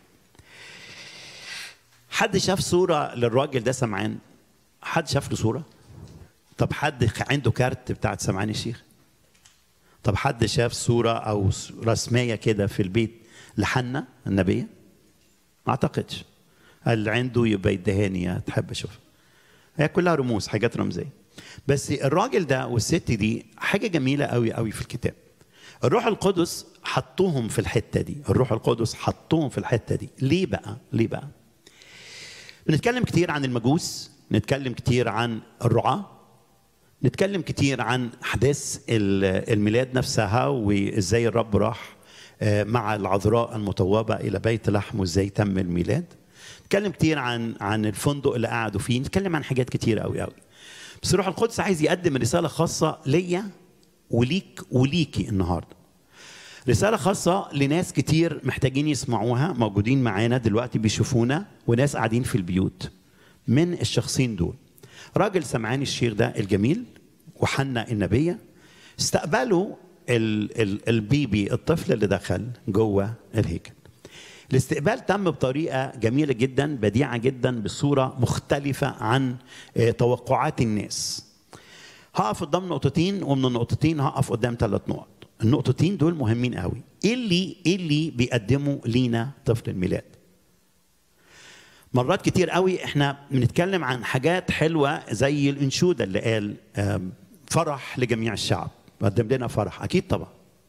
حد شاف صورة للراجل ده سمعان حد شاف له صورة طب حد عنده كارت بتاعت سمعان الشيخ طب حد شاف صورة أو س- رسمية كده في البيت لحنة النبية ما أعتقدش اللي عنده يبقى يدهاني تحب اشوفها هي كلها رموز حاجات رمزيه بس الراجل ده والست دي حاجه جميله قوي قوي في الكتاب الروح القدس حطوهم في الحته دي الروح القدس حطوهم في الحته دي ليه بقى ليه بقى بنتكلم كتير عن المجوس نتكلم كتير عن الرعاه نتكلم كتير عن احداث ال- الميلاد نفسها وازاي الرب راح آه، مع العذراء المطوبه الى بيت لحم وازاي تم الميلاد نتكلم كتير عن عن الفندق اللي قعدوا فيه نتكلم عن حاجات كتير قوي قوي بس الروح القدس عايز يقدم رساله خاصه ليا وليك وليكي النهارده رسالة خاصة لناس كتير محتاجين يسمعوها موجودين معانا دلوقتي بيشوفونا وناس قاعدين في البيوت من الشخصين دول راجل سمعان الشيخ ده الجميل وحنا النبية استقبلوا ال ال البيبي الطفل اللي دخل جوه الهيكل الاستقبال تم بطريقة جميلة جدا بديعة جدا بصورة مختلفة عن آه، توقعات الناس هقف قدام نقطتين ومن النقطتين هقف قدام ثلاث نقط النقطتين دول مهمين قوي ايه اللي ايه اللي بيقدمه لينا طفل الميلاد مرات كتير قوي احنا بنتكلم عن حاجات حلوه زي الانشوده اللي قال آم، فرح لجميع الشعب قدم لنا فرح اكيد طبعا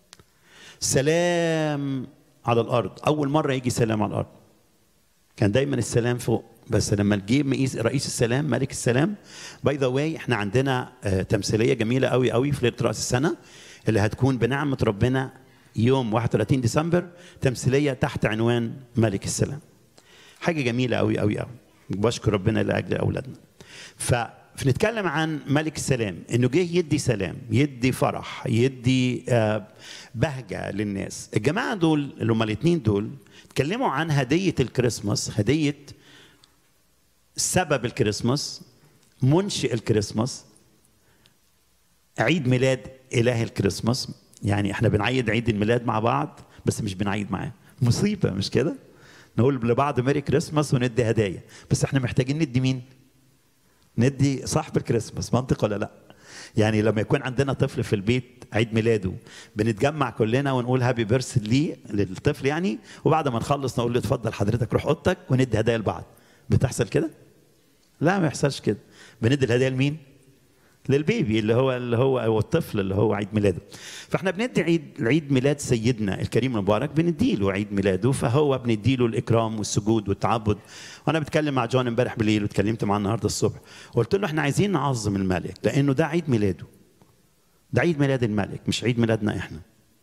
سلام على الارض اول مره يجي سلام على الارض كان دايما السلام فوق بس لما جه مقيس رئيس السلام ملك السلام باي ذا واي احنا عندنا آه، تمثيليه جميله قوي قوي في ليله راس السنه اللي هتكون بنعمه ربنا يوم 31 ديسمبر تمثيليه تحت عنوان ملك السلام حاجه جميله قوي قوي قوي بشكر ربنا لاجل اولادنا فنتكلم عن ملك السلام انه جه يدي سلام يدي فرح يدي آه، بهجه للناس الجماعه دول اللي هم الاثنين دول اتكلموا عن هديه الكريسماس هديه سبب الكريسماس منشئ الكريسماس عيد ميلاد اله الكريسماس يعني احنا بنعيد عيد الميلاد مع بعض بس مش بنعيد معاه مصيبه مش كده نقول لبعض ميري كريسماس وندي هدايا بس احنا محتاجين ندي مين ندي صاحب الكريسماس منطق ولا لا يعني لما يكون عندنا طفل في البيت عيد ميلاده بنتجمع كلنا ونقول هابي بيرث ليه للطفل يعني وبعد ما نخلص نقول له اتفضل حضرتك روح اوضتك وندي هدايا لبعض بتحصل كده لا ما يحصلش كده بندي الهدايا لمين للبيبي اللي هو اللي هو او الطفل اللي هو عيد ميلاده فاحنا بندي عيد عيد ميلاد سيدنا الكريم المبارك بنديله عيد ميلاده فهو بنديله الاكرام والسجود والتعبد وانا بتكلم مع جون امبارح بالليل واتكلمت معاه النهارده الصبح وقلت له احنا عايزين نعظم الملك لانه ده عيد ميلاده ده عيد ميلاد الملك مش عيد ميلادنا احنا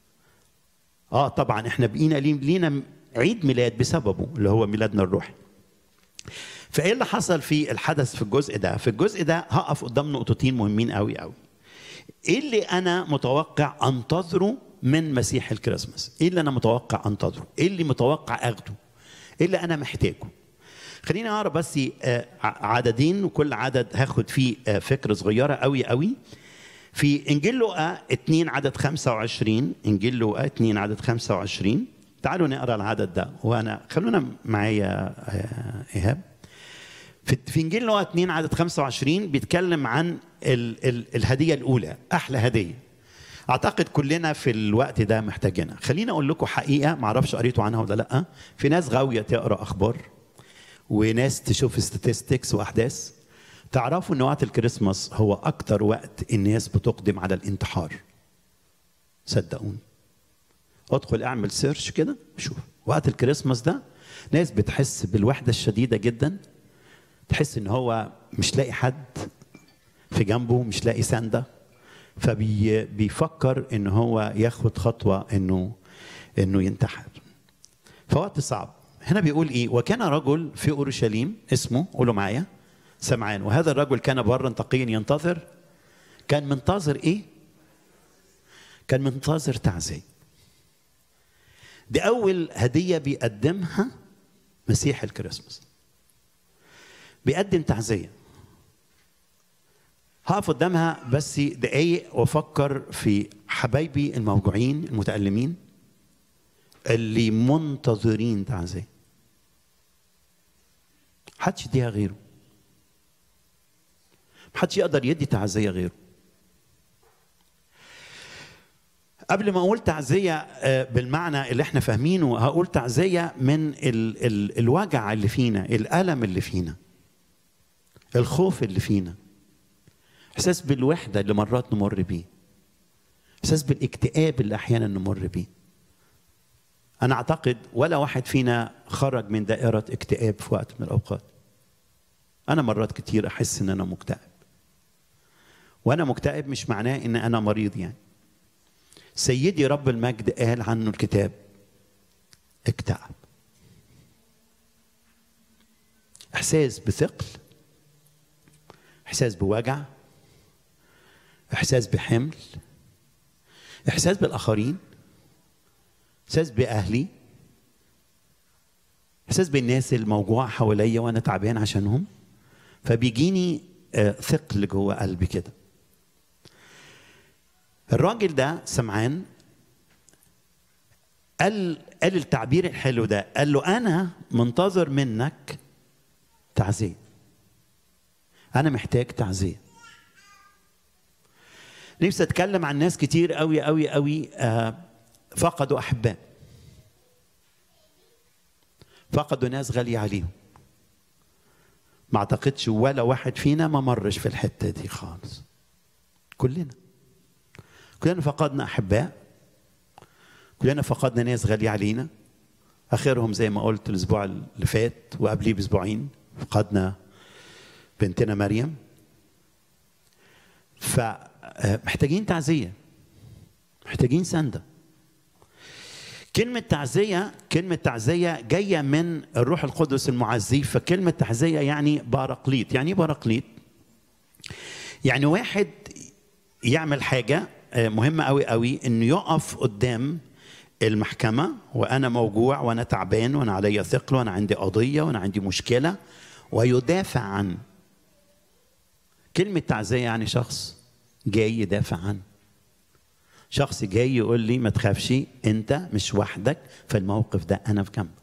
اه طبعا احنا بقينا لي- لينا عيد ميلاد بسببه اللي هو ميلادنا الروحي فايه اللي حصل في الحدث في الجزء ده في الجزء ده هقف قدام نقطتين مهمين قوي قوي ايه اللي انا متوقع انتظره من مسيح الكريسماس ايه اللي انا متوقع انتظره ايه اللي متوقع اخده ايه اللي انا محتاجه خليني اقرا بس آه، ع- عددين وكل عدد هاخد فيه آه، فكره صغيره قوي قوي في انجيل لوقا 2 عدد 25 انجيل لوقا 2 عدد 25 تعالوا نقرا العدد ده وانا خلونا معايا آه، ايهاب في في انجيل لوقا 2 عدد 25 بيتكلم عن ال ال الهديه الاولى احلى هديه اعتقد كلنا في الوقت ده محتاجينها خليني اقول لكم حقيقه ما اعرفش قريتوا عنها ولا لا في ناس غاويه تقرا اخبار وناس تشوف statistics واحداث تعرفوا ان وقت الكريسماس هو اكتر وقت الناس بتقدم على الانتحار صدقوني ادخل اعمل سيرش كده شوف وقت الكريسماس ده ناس بتحس بالوحده الشديده جدا تحس ان هو مش لاقي حد في جنبه مش لاقي سنده فبيفكر ان هو ياخد خطوه انه انه ينتحر فوقت صعب هنا بيقول ايه وكان رجل في اورشليم اسمه قولوا معايا سمعان وهذا الرجل كان برا تقيا ينتظر كان منتظر ايه كان منتظر تعزيه دي اول هديه بيقدمها مسيح الكريسماس بيقدم تعزيه هقف قدامها بس دقايق وافكر في حبايبي الموجوعين المتألمين اللي منتظرين تعزيه محدش يديها غيره محدش يقدر يدي تعزيه غيره قبل ما اقول تعزيه آه، بالمعنى اللي احنا فاهمينه هقول تعزيه من ال ال الوجع اللي فينا الالم اللي فينا الخوف اللي فينا احساس بالوحده اللي مرات نمر بيه احساس بالاكتئاب اللي احيانا نمر بيه انا اعتقد ولا واحد فينا خرج من دائره اكتئاب في وقت من الاوقات انا مرات كتير احس ان انا مكتئب وانا مكتئب مش معناه ان انا مريض يعني سيدي رب المجد قال عنه الكتاب اكتئب احساس بثقل احساس بوجع احساس بحمل احساس بالاخرين احساس باهلي احساس بالناس الموجوعه حواليا وانا تعبان عشانهم فبيجيني آه، ثقل جوه قلبي كده الراجل ده سمعان قال قال التعبير الحلو ده قال له انا منتظر منك تعزيه انا محتاج تعزيه نفسي اتكلم عن ناس كتير قوي قوي قوي آه، فقدوا احباء فقدوا ناس غاليه عليهم ما اعتقدش ولا واحد فينا ما مرش في الحته دي خالص كلنا كلنا فقدنا احباء كلنا فقدنا ناس غاليه علينا اخرهم زي ما قلت الاسبوع اللي فات وقبليه باسبوعين فقدنا بنتنا مريم فمحتاجين تعزيه محتاجين سنده كلمة تعزية كلمة تعزية جاية من الروح القدس المعزي فكلمة تعزية يعني باراقليط يعني ايه باراقليط يعني واحد يعمل حاجة آه، مهمة قوي قوي انه يقف قدام المحكمة وانا موجوع وانا تعبان وانا عليا ثقل وانا عندي قضية وانا عندي مشكلة ويدافع عن كلمة تعزية يعني شخص جاي يدافع عنه شخص جاي يقول لي ما تخافش انت مش وحدك في الموقف ده انا في جنبك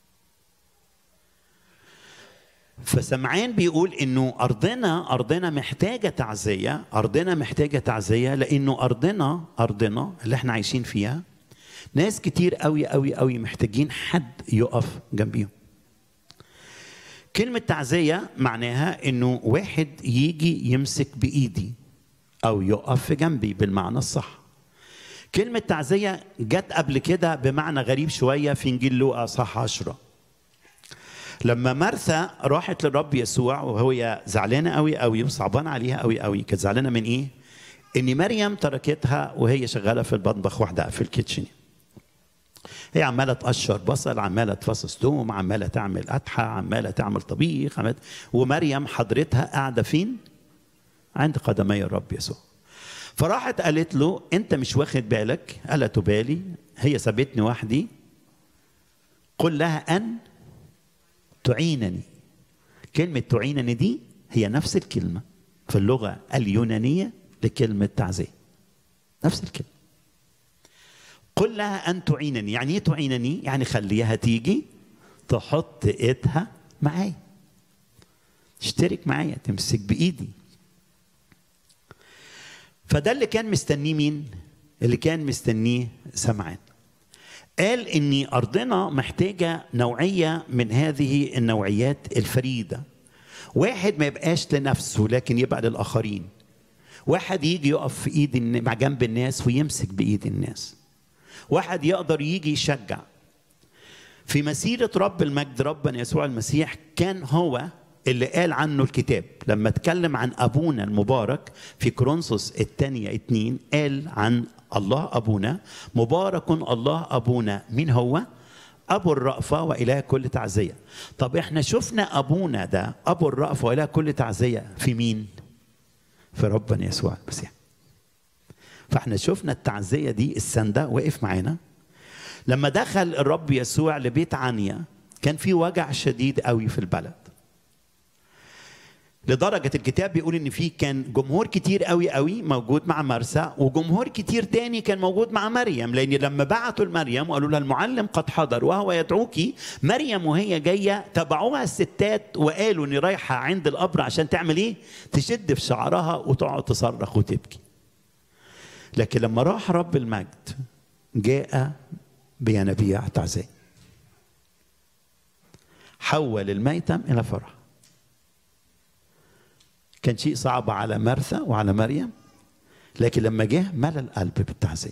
فسمعان بيقول انه ارضنا ارضنا محتاجه تعزيه ارضنا محتاجه تعزيه لانه ارضنا ارضنا اللي احنا عايشين فيها ناس كتير قوي قوي قوي محتاجين حد يقف جنبيهم كلمة تعزية معناها انه واحد يجي يمسك بايدي او يقف في جنبي بالمعنى الصح كلمة تعزية جت قبل كده بمعنى غريب شوية في إنجيل لوقا صح عشرة لما مرثا راحت للرب يسوع وهي زعلانة قوي قوي وصعبان عليها قوي قوي كانت زعلانة من إيه؟ إن مريم تركتها وهي شغالة في المطبخ واحدة في الكيتشن هي عمالة تقشر بصل عمالة تفصص توم عمالة تعمل قطحة عمالة تعمل طبيخ عمالة ومريم حضرتها قاعدة فين؟ عند قدمي الرب يسوع فراحت قالت له انت مش واخد بالك قال تبالي هي سابتني وحدي قل لها ان تعينني كلمة تعينني دي هي نفس الكلمة في اللغة اليونانية لكلمة تعزية نفس الكلمة قل لها أن تعينني يعني إيه تعينني يعني خليها تيجي تحط إيدها معايا تشترك معايا تمسك بإيدي فده اللي كان مستنيه مين؟ اللي كان مستنيه سمعان. قال ان ارضنا محتاجه نوعيه من هذه النوعيات الفريده. واحد ما يبقاش لنفسه لكن يبقى للاخرين. واحد يجي يقف في ايد الن- مع جنب الناس ويمسك بايد الناس. واحد يقدر يجي يشجع. في مسيرة رب المجد ربنا يسوع المسيح كان هو اللي قال عنه الكتاب لما اتكلم عن أبونا المبارك في كورنثوس الثانية اتنين قال عن الله أبونا مبارك الله أبونا مين هو؟ أبو الرأفة وإله كل تعزية طب احنا شفنا أبونا ده أبو الرأفة وإله كل تعزية في مين؟ في ربنا يسوع المسيح فاحنا شفنا التعزية دي السندة وقف معانا لما دخل الرب يسوع لبيت عنيا كان في وجع شديد قوي في البلد لدرجة الكتاب بيقول إن في كان جمهور كتير قوي قوي موجود مع مرسى وجمهور كتير تاني كان موجود مع مريم لأن لما بعتوا لمريم وقالوا لها المعلم قد حضر وهو يدعوكي مريم وهي جاية تبعوها الستات وقالوا إن رايحة عند القبر عشان تعمل إيه؟ تشد في شعرها وتقعد تصرخ وتبكي لكن لما راح رب المجد جاء بينابيع تعزيه حول الميتم الى فرح كان شيء صعب على مرثا وعلى مريم لكن لما جه ملى القلب بالتعزيه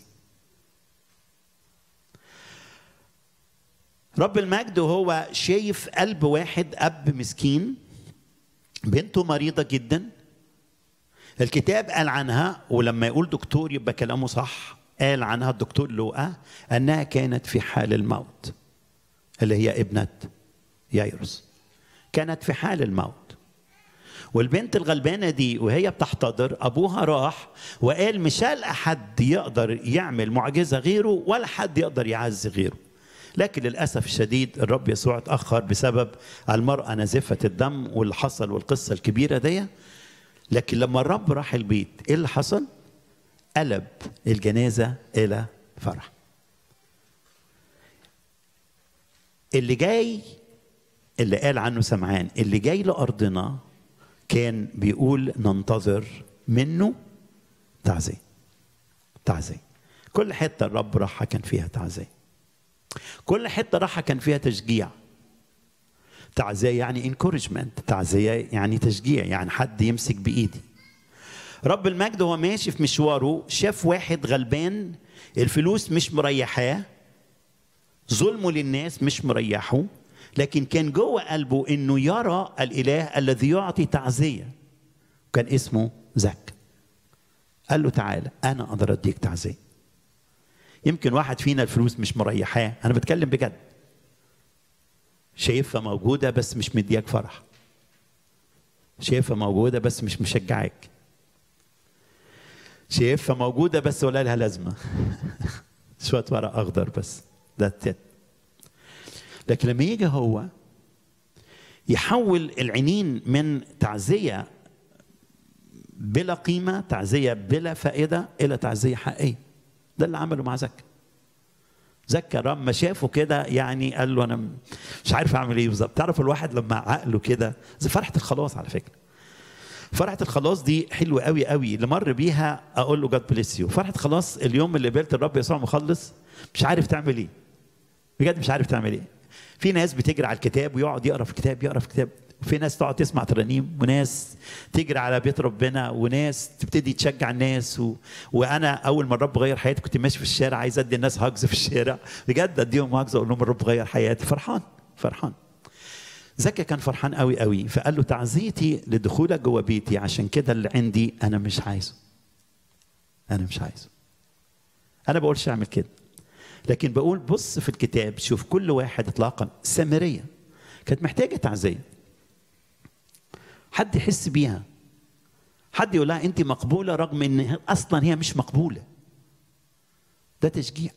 رب المجد وهو شايف قلب واحد اب مسكين بنته مريضه جدا الكتاب قال عنها ولما يقول دكتور يبقى كلامه صح قال عنها الدكتور لوقا انها كانت في حال الموت اللي هي ابنه يايروس كانت في حال الموت والبنت الغلبانة دي وهي بتحتضر أبوها راح وقال مش هلقى حد يقدر يعمل معجزة غيره ولا حد يقدر يعزي غيره لكن للأسف الشديد الرب يسوع اتأخر بسبب المرأة نازفة الدم واللي حصل والقصة الكبيرة دي لكن لما الرب راح البيت ايه اللي حصل؟ قلب الجنازة إلى فرح اللي جاي اللي قال عنه سمعان اللي جاي لأرضنا كان بيقول ننتظر منه تعزية تعزية كل حتة الرب راحها كان فيها تعزية كل حتة راحها كان فيها تشجيع تعزية يعني encouragement تعزية يعني تشجيع يعني حد يمسك بإيدي رب المجد وهو ماشي في مشواره شاف واحد غلبان الفلوس مش مريحاه ظلمه للناس مش مريحه لكن كان جوه قلبه انه يرى الاله الذي يعطي تعزيه كان اسمه زك قال له تعالى انا اقدر اديك تعزيه يمكن واحد فينا الفلوس مش مريحاه انا بتكلم بجد شايفها موجوده بس مش مدياك فرح شايفها موجوده بس مش مشجعك شايفها موجوده بس ولا لها لازمه شويه ورق اخضر بس ده it. لكن لما يجي هو يحول العينين من تعزية بلا قيمة تعزية بلا فائدة إلى تعزية حقيقية ده اللي عمله مع زكا زكا لما شافه كده يعني قال له أنا مش عارف أعمل إيه بالظبط تعرف الواحد لما عقله كده زي فرحة الخلاص على فكرة فرحة الخلاص دي حلوة قوي قوي اللي مر بيها أقول له جاد بليس يو فرحة خلاص اليوم اللي قبلت الرب يسوع مخلص مش عارف تعمل إيه بجد مش عارف تعمل إيه في ناس بتجري على الكتاب ويقعد يقرا في كتاب يقرا في كتاب وفي ناس تقعد تسمع ترانيم وناس تجري على بيت ربنا وناس تبتدي تشجع الناس و... وانا اول ما الرب غير حياتي كنت ماشي في الشارع عايز ادي الناس هاجز في الشارع بجد اديهم هاجز اقول لهم الرب غير حياتي فرحان فرحان زكا كان فرحان قوي قوي فقال له تعزيتي لدخولك جوه بيتي عشان كده اللي عندي انا مش عايزه انا مش عايزه انا بقولش اعمل كده لكن بقول بص في الكتاب شوف كل واحد اطلاقا سامريه كانت محتاجه تعزيه حد يحس بيها حد يقول لها انت مقبوله رغم ان اصلا هي مش مقبوله ده تشجيع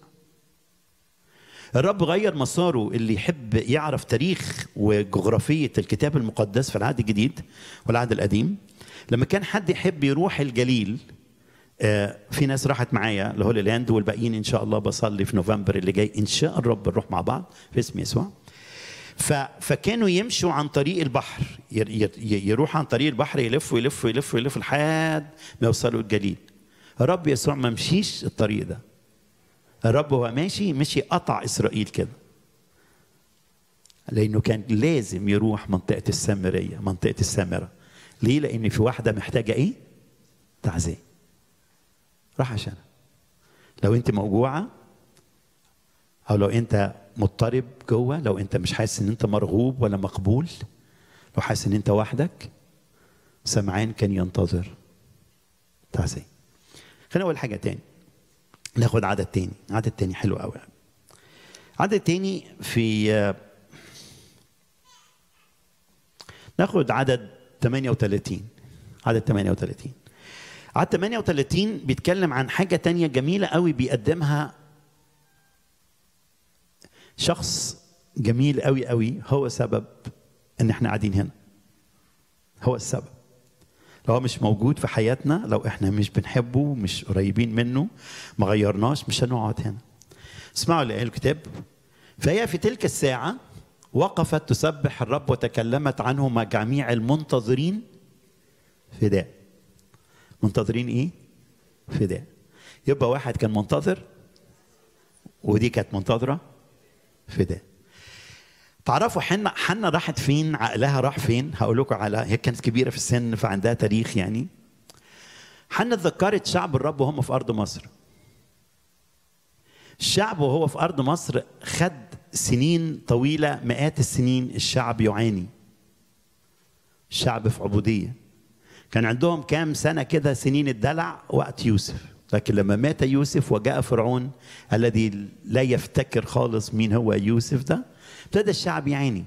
الرب غير مساره اللي يحب يعرف تاريخ وجغرافيه الكتاب المقدس في العهد الجديد والعهد القديم لما كان حد يحب يروح الجليل في ناس راحت معايا لهولي لاند والباقيين ان شاء الله بصلي في نوفمبر اللي جاي ان شاء الرب نروح مع بعض في اسم يسوع فكانوا يمشوا عن طريق البحر يروح عن طريق البحر يلفوا يلفوا يلفوا يلفوا لحد ما يوصلوا الجليل الرب يسوع ما مشيش الطريق ده الرب هو ماشي مشي قطع اسرائيل كده لانه كان لازم يروح منطقه السامريه منطقه السامره ليه لان في واحده محتاجه ايه تعزيه راح عشانها لو انت موجوعه او لو انت مضطرب جوه لو انت مش حاسس ان انت مرغوب ولا مقبول لو حاسس ان انت وحدك سمعان كان ينتظر تعزيه خلينا اقول حاجه تاني ناخد عدد تاني عدد تاني حلو قوي عدد تاني في ناخد عدد 38 عدد 38 عدد 38 بيتكلم عن حاجة تانية جميلة قوي بيقدمها شخص جميل قوي قوي هو سبب ان احنا قاعدين هنا هو السبب لو هو مش موجود في حياتنا لو احنا مش بنحبه مش قريبين منه ما غيرناش مش هنقعد هنا اسمعوا اللي قال الكتاب فهي في تلك الساعة وقفت تسبح الرب وتكلمت عنه مع جميع المنتظرين فداء منتظرين ايه؟ فداء يبقى واحد كان منتظر ودي كانت منتظره فداء تعرفوا حنا حنا راحت فين عقلها راح فين هقول لكم على هي كانت كبيره في السن فعندها تاريخ يعني حنا اتذكرت شعب الرب وهم في ارض مصر الشعب وهو في ارض مصر خد سنين طويله مئات السنين الشعب يعاني الشعب في عبوديه كان عندهم كام سنه كده سنين الدلع وقت يوسف لكن لما مات يوسف وجاء فرعون الذي لا يفتكر خالص مين هو يوسف ده ابتدى الشعب يعاني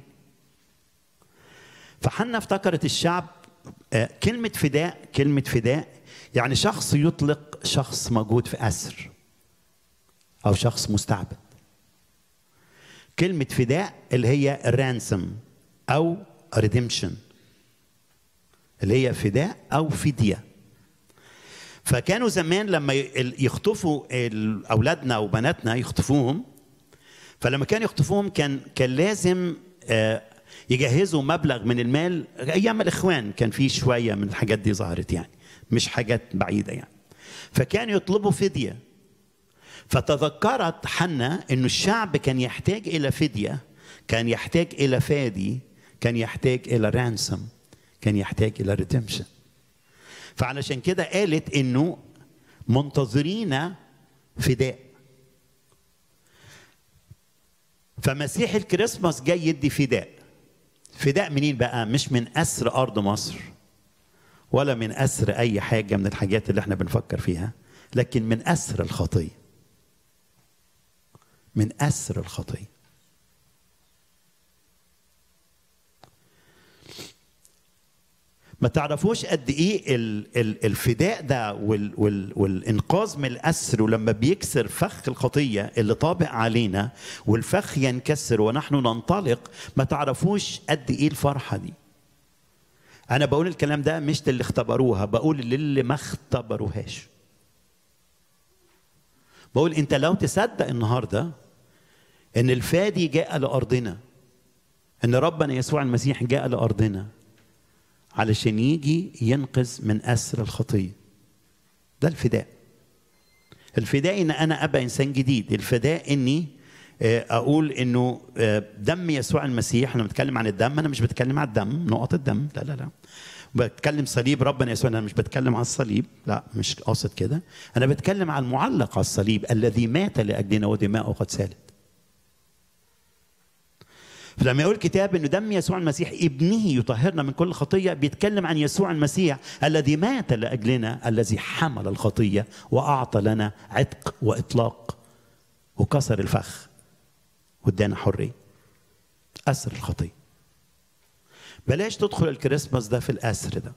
فحنا افتكرت الشعب آه، كلمة فداء كلمة فداء يعني شخص يطلق شخص موجود في أسر أو شخص مستعبد كلمة فداء اللي هي الرانسم أو ريديمشن اللي هي فداء أو فدية فكانوا زمان لما ي- يخطفوا ال- أولادنا أو بناتنا يخطفوهم فلما كانوا يخطفوهم كان كان لازم آه، يجهزوا مبلغ من المال ايام الاخوان كان في شويه من الحاجات دي ظهرت يعني مش حاجات بعيده يعني فكانوا يطلبوا فديه فتذكرت حنا انه الشعب كان يحتاج الى فديه كان يحتاج الى فادي كان يحتاج الى رانسم كان يحتاج الى ريدمشن فعلشان كده قالت انه منتظرين فداء فمسيح الكريسماس جاي يدي فداء فداء منين بقى مش من أسر أرض مصر ولا من أسر أي حاجة من الحاجات اللي احنا بنفكر فيها لكن من أسر الخطية من أسر الخطية ما تعرفوش قد ايه ال- ال- الفداء ده وال وال والانقاذ من الاسر ولما بيكسر فخ الخطيه اللي طابق علينا والفخ ينكسر ونحن ننطلق ما تعرفوش قد ايه الفرحه دي انا بقول الكلام ده مش للي اختبروها بقول للي ما اختبروهاش بقول انت لو تصدق النهارده ان الفادي جاء لارضنا ان ربنا يسوع المسيح جاء لارضنا علشان يجي ينقذ من اسر الخطيه ده الفداء الفداء ان انا ابقى انسان جديد الفداء اني آه، اقول انه آه، دم يسوع المسيح انا بتكلم عن الدم انا مش بتكلم عن الدم نقط الدم لا لا لا بتكلم صليب ربنا يسوع انا مش بتكلم عن الصليب لا مش قاصد كده انا بتكلم عن المعلق على الصليب الذي مات لاجلنا ودماؤه قد سالت فلما يقول الكتاب انه دم يسوع المسيح ابنه يطهرنا من كل خطيه بيتكلم عن يسوع المسيح الذي مات لاجلنا الذي حمل الخطيه واعطى لنا عتق واطلاق وكسر الفخ وادانا حريه اسر الخطيه بلاش تدخل الكريسماس ده في الاسر ده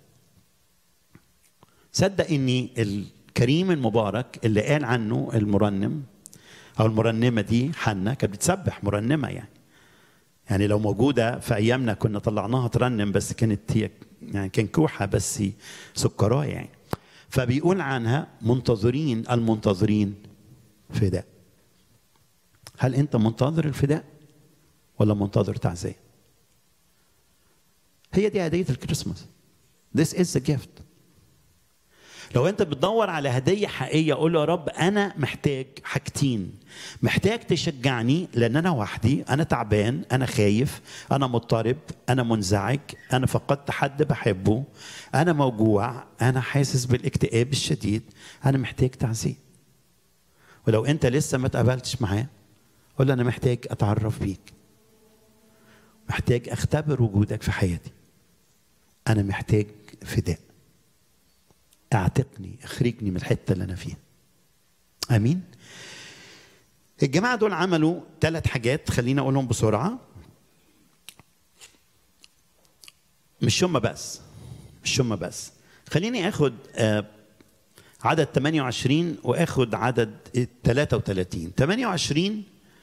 صدق اني الكريم المبارك اللي قال عنه المرنم او المرنمه دي حنا كانت بتسبح مرنمه يعني يعني لو موجوده في ايامنا كنا طلعناها ترنم بس كانت هي يعني كان كوحه بس سكرايه يعني فبيقول عنها منتظرين المنتظرين فداء هل انت منتظر الفداء ولا منتظر تعزيه هي دي هديه الكريسماس This is the gift لو انت بتدور على هديه حقيقيه قول له يا رب انا محتاج حاجتين محتاج تشجعني لان انا وحدي انا تعبان انا خايف انا مضطرب انا منزعج انا فقدت حد بحبه انا موجوع انا حاسس بالاكتئاب الشديد انا محتاج تعزيه ولو انت لسه ما اتقابلتش معاه قول له انا محتاج اتعرف بيك محتاج اختبر وجودك في حياتي انا محتاج فداء اعتقني اخرجني من الحته اللي انا فيها امين الجماعه دول عملوا ثلاث حاجات خليني اقولهم بسرعه مش هم بس مش هم بس خليني اخد آه، عدد 28 واخد عدد 33 28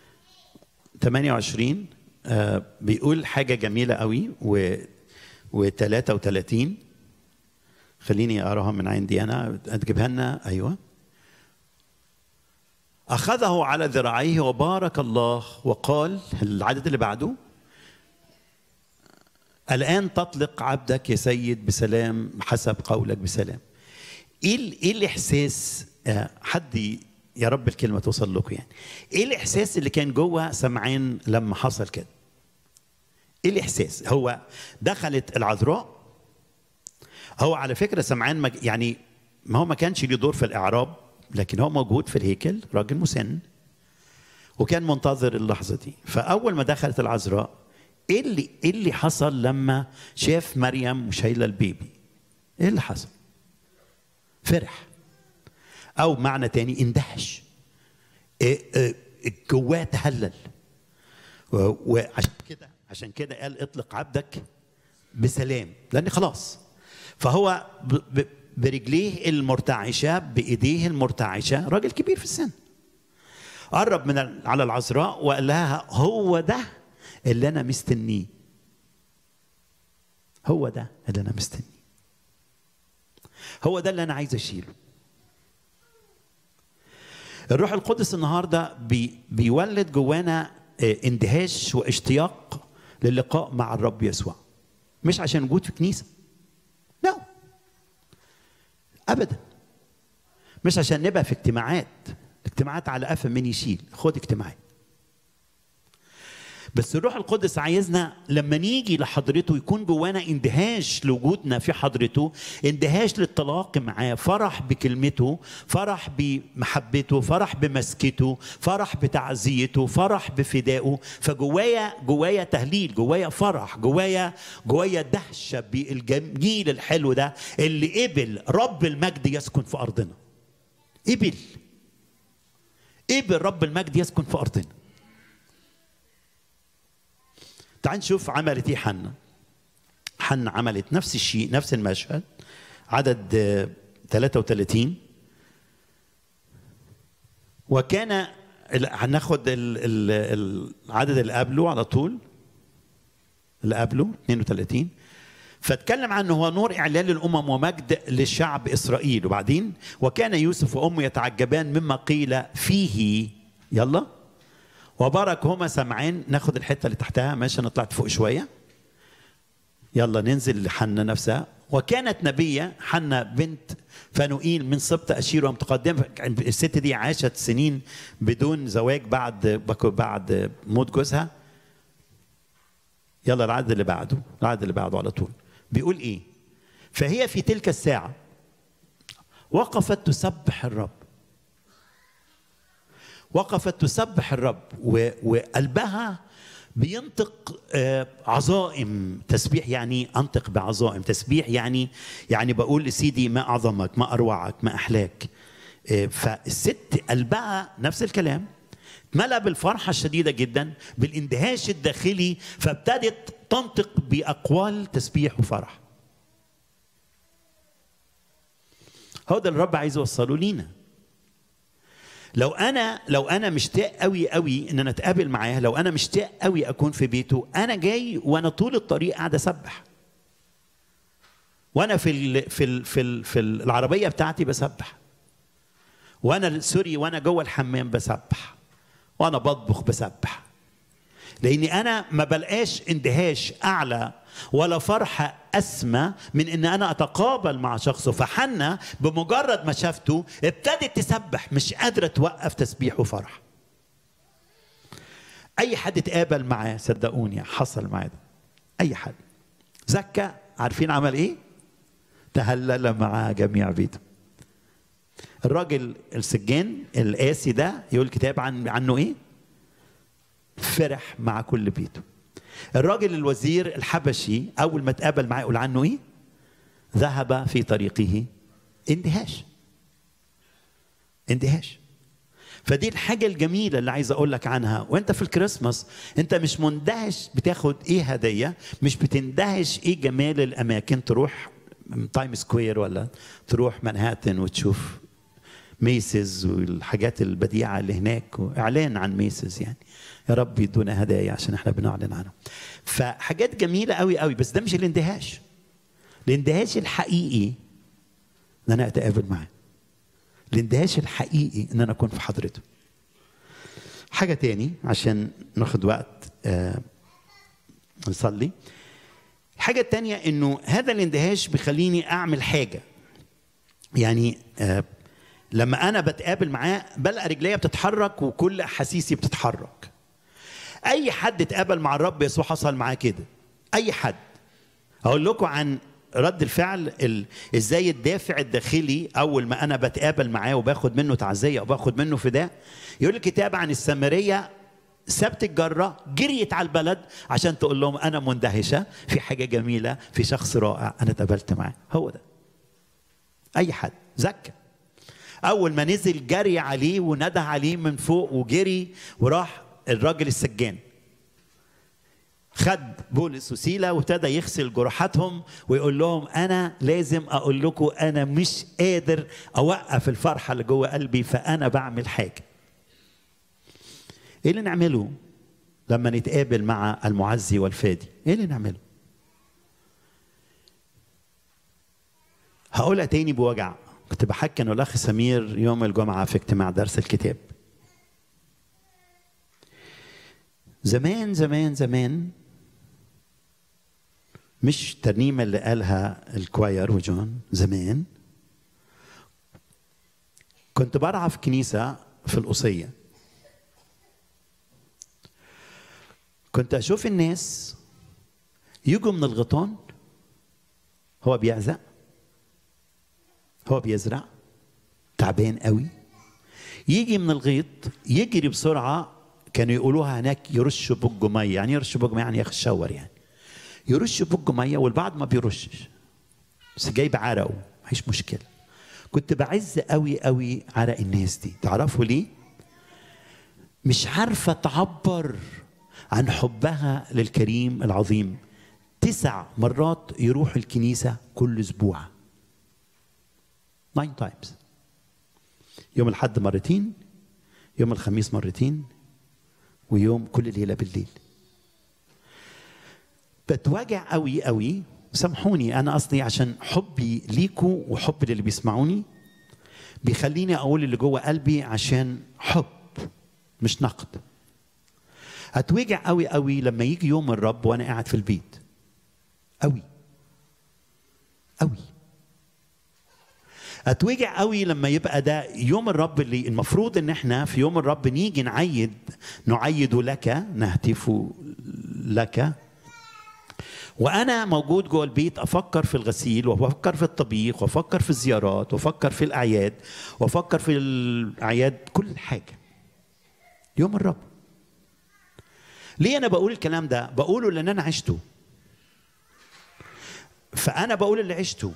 28 آه، بيقول حاجه جميله قوي و و33 خليني اقراها من عندي انا تجيبها لنا ايوه اخذه على ذراعيه وبارك الله وقال العدد اللي بعده الان تطلق عبدك يا سيد بسلام حسب قولك بسلام ايه ال- ايه الاحساس آه، حد ي- يا رب الكلمه توصل لكم يعني ايه الاحساس اللي كان جوه سمعان لما حصل كده ايه الاحساس هو دخلت العذراء هو على فكره سمعان مج... يعني ما هو ما كانش ليه دور في الاعراب لكن هو موجود في الهيكل راجل مسن وكان منتظر اللحظه دي فاول ما دخلت العذراء ايه اللي ايه اللي حصل لما شاف مريم وشايله البيبي ايه اللي حصل فرح او معنى تاني اندهش إيه إيه جواه تهلل و- وعشان كده عشان كده قال اطلق عبدك بسلام لان خلاص فهو ب- ب- برجليه المرتعشه بايديه المرتعشه راجل كبير في السن قرب من ال- على العذراء وقال لها هو ده اللي انا مستنيه هو ده اللي انا مستنيه هو ده اللي انا عايز اشيله الروح القدس النهارده بي بيولد جوانا آه، اندهاش واشتياق للقاء مع الرب يسوع مش عشان وجود في كنيسه لا ابدا مش عشان نبقى في اجتماعات الاجتماعات على قفا من يشيل خد اجتماعات بس الروح القدس عايزنا لما نيجي لحضرته يكون جوانا اندهاش لوجودنا في حضرته اندهاش للتلاقي معاه فرح بكلمته فرح بمحبته فرح بمسكته فرح بتعزيته فرح بفدائه فجوايا جوايا تهليل جوايا فرح جوايا جوايا دهشه بالجميل الحلو ده اللي قبل رب المجد يسكن في ارضنا قبل قبل رب المجد يسكن في ارضنا تعال نشوف عملت ايه حنا حنا عملت نفس الشيء نفس المشهد عدد آه، 33 وكان ال- هناخد ال- ال- العدد اللي قبله على طول اللي قبله 32 فاتكلم عنه هو نور اعلان للامم ومجد للشعب اسرائيل وبعدين وكان يوسف وامه يتعجبان مما قيل فيه يلا وبارك هما سمعان ناخد الحته اللي تحتها ماشي انا طلعت فوق شويه يلا ننزل لحنا نفسها وكانت نبية حنا بنت فنوئيل من سبط أشير ومتقدمة الست دي عاشت سنين بدون زواج بعد بعد موت جوزها يلا العدد اللي بعده العدد اللي بعده على طول بيقول ايه فهي في تلك الساعة وقفت تسبح الرب وقفت تسبح الرب و- وقلبها بينطق آه، عظائم تسبيح يعني انطق بعظائم تسبيح يعني يعني بقول لسيدي ما اعظمك ما اروعك ما احلاك آه، فالست قلبها نفس الكلام ملأ بالفرحة الشديدة جدا بالاندهاش الداخلي فابتدت تنطق بأقوال تسبيح وفرح هو ده اللي الرب عايز يوصله لينا لو انا لو انا مشتاق قوي قوي ان انا اتقابل معاه لو انا مشتاق قوي اكون في بيته انا جاي وانا طول الطريق قاعد اسبح وانا في ال في ال في ال في العربيه بتاعتي بسبح وانا سوري وانا جوه الحمام بسبح وانا بطبخ بسبح لاني انا ما بلقاش اندهاش اعلى ولا فرحه اسمى من ان انا اتقابل مع شخصه فحنا بمجرد ما شافته ابتدت تسبح مش قادره توقف تسبيح وفرح اي حد اتقابل معاه صدقوني حصل معاه ده اي حد زكى عارفين عمل ايه تهلل مع جميع بيته الراجل السجان القاسي ده يقول الكتاب عن عنه ايه فرح مع كل بيته الراجل الوزير الحبشي اول ما اتقابل معاه يقول عنه ايه ذهب في طريقه اندهاش اندهاش فدي الحاجة الجميلة اللي عايز أقول لك عنها وأنت في الكريسماس أنت مش مندهش بتاخد إيه هدية مش بتندهش إيه جمال الأماكن تروح تايم سكوير ولا تروح منهاتن وتشوف ميسز والحاجات البديعة اللي هناك وإعلان عن ميسز يعني يا رب يدونا هدايا عشان احنا بنعلن عنها فحاجات جميلة قوي قوي بس ده مش الاندهاش الاندهاش الحقيقي ان انا اتقابل معاه الاندهاش الحقيقي ان انا اكون في حضرته حاجة تاني عشان ناخد وقت آه نصلي الحاجة التانية انه هذا الاندهاش بيخليني اعمل حاجة يعني آه لما انا بتقابل معاه بلقى رجليا بتتحرك وكل احاسيسي بتتحرك اي حد اتقابل مع الرب يسوع حصل معاه كده اي حد هقول لكم عن رد الفعل ال... ازاي الدافع الداخلي اول ما انا بتقابل معاه وباخد منه تعزيه وباخد منه فداء يقول الكتاب عن السامريه سبت الجرة جريت على البلد عشان تقول لهم أنا مندهشة في حاجة جميلة في شخص رائع أنا اتقابلت معاه هو ده أي حد زكى أول ما نزل جري عليه ونده عليه من فوق وجري وراح الراجل السجان خد بولس وسيلة وابتدى يغسل جروحاتهم ويقول لهم أنا لازم أقول لكم أنا مش قادر أوقف الفرحة اللي جوه قلبي فأنا بعمل حاجة ايه اللي نعمله لما نتقابل مع المعزي والفادي ايه اللي نعمله هقولها تاني بوجع كنت بحكي انا والاخ سمير يوم الجمعه في اجتماع درس الكتاب زمان زمان زمان مش الترنيمة اللي قالها الكواير وجون زمان كنت برعى في كنيسة في القصية كنت اشوف الناس يجوا من الغيطان هو بيعزق هو بيزرع تعبان قوي يجي من الغيط يجري بسرعه كانوا يقولوها هناك يرش بوجه ميه يعني يرش بوجه ميه يعني ياخد شاور يعني يرش بوجه ميه والبعض ما بيرشش بس جايب عرقه مفيش مشكله كنت بعز قوي قوي عرق الناس دي تعرفوا ليه مش عارفه تعبر عن حبها للكريم العظيم تسع مرات يروح الكنيسة كل أسبوع ناين تايمز يوم الحد مرتين يوم الخميس مرتين ويوم كل ليلة بالليل بتواجع قوي قوي سامحوني أنا قصدي عشان حبي ليكوا وحب للي بيسمعوني بيخليني أقول اللي جوه قلبي عشان حب مش نقد هتوجع قوي قوي لما يجي يوم الرب وانا قاعد في البيت قوي قوي هتوجع قوي لما يبقى ده يوم الرب اللي المفروض ان احنا في يوم الرب نيجي نعيد نعيد لك نهتف لك وانا موجود جوه البيت افكر في الغسيل وافكر في الطبيخ وافكر في الزيارات وافكر في الاعياد وافكر في الاعياد كل حاجه يوم الرب ليه انا بقول الكلام ده بقوله لان انا عشته فانا بقول اللي عشته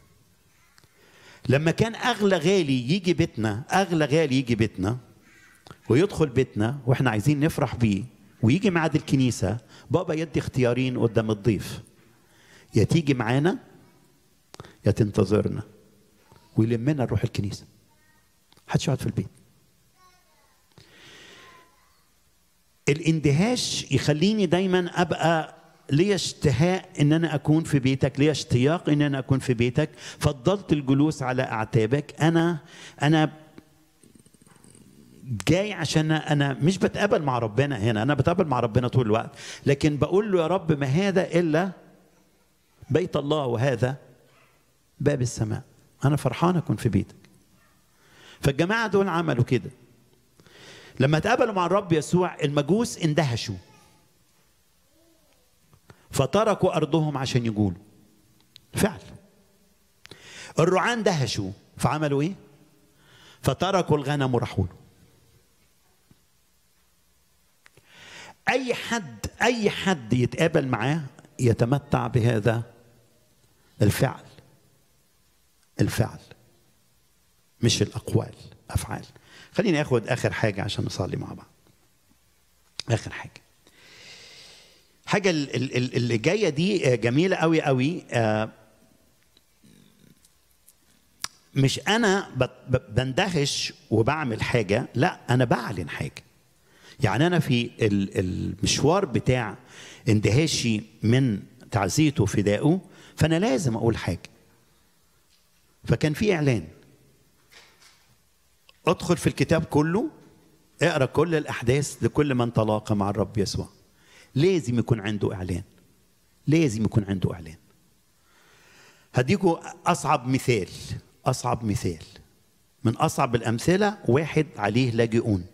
لما كان اغلى غالي يجي بيتنا اغلى غالي يجي بيتنا ويدخل بيتنا واحنا عايزين نفرح بيه ويجي ميعاد الكنيسه بابا يدي اختيارين قدام الضيف يا تيجي معانا يا تنتظرنا ويلمنا نروح الكنيسه محدش يقعد في البيت الاندهاش يخليني دايما ابقى لي اشتهاء ان انا اكون في بيتك لي اشتياق ان انا اكون في بيتك فضلت الجلوس على اعتابك انا انا جاي عشان انا مش بتقابل مع ربنا هنا انا بتقابل مع ربنا طول الوقت لكن بقول له يا رب ما هذا الا بيت الله وهذا باب السماء انا فرحان اكون في بيتك فالجماعه دول عملوا كده لما تقابلوا مع الرب يسوع المجوس اندهشوا فتركوا ارضهم عشان يقولوا فعل الرعاة اندهشوا فعملوا ايه فتركوا الغنم وراحوا له اي حد اي حد يتقابل معاه يتمتع بهذا الفعل الفعل مش الاقوال افعال خليني اخد اخر حاجه عشان نصلي مع بعض اخر حاجه حاجه ال- ال- ال- اللي جايه دي جميله قوي قوي آه، مش انا بت- ب- بندهش وبعمل حاجه لا انا بعلن حاجه يعني انا في ال- المشوار بتاع اندهاشي من تعزيته وفدائه فانا لازم اقول حاجه فكان في اعلان ادخل في الكتاب كله اقرا كل الاحداث لكل من تلاقى مع الرب يسوع لازم يكون عنده اعلان لازم يكون عنده اعلان هديكوا اصعب مثال اصعب مثال من اصعب الامثله واحد عليه لاجئون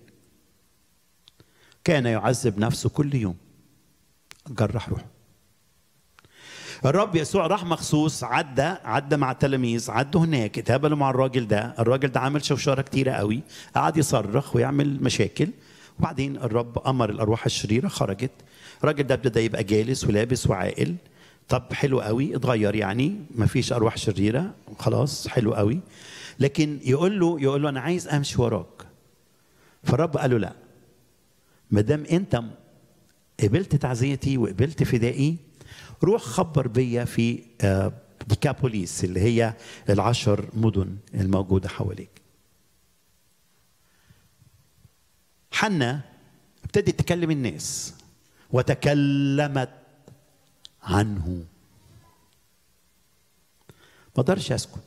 كان يعذب نفسه كل يوم جرح روحه الرب يسوع راح مخصوص عدى عدى مع التلاميذ عدوا هناك اتقابلوا مع الراجل ده الراجل ده عمل شوشره كتيره قوي قعد يصرخ ويعمل مشاكل وبعدين الرب امر الارواح الشريره خرجت الراجل ده ابتدى يبقى جالس ولابس وعاقل طب حلو قوي اتغير يعني مفيش ارواح شريره خلاص حلو قوي لكن يقول له يقول له انا عايز امشي وراك فالرب قال له لا ما دام انت قبلت تعزيتي وقبلت فدائي روح خبر بيا في آه، ديكابوليس اللي هي العشر مدن الموجوده حواليك حنا ابتدت تكلم الناس وتكلمت عنه ما اقدرش اسكت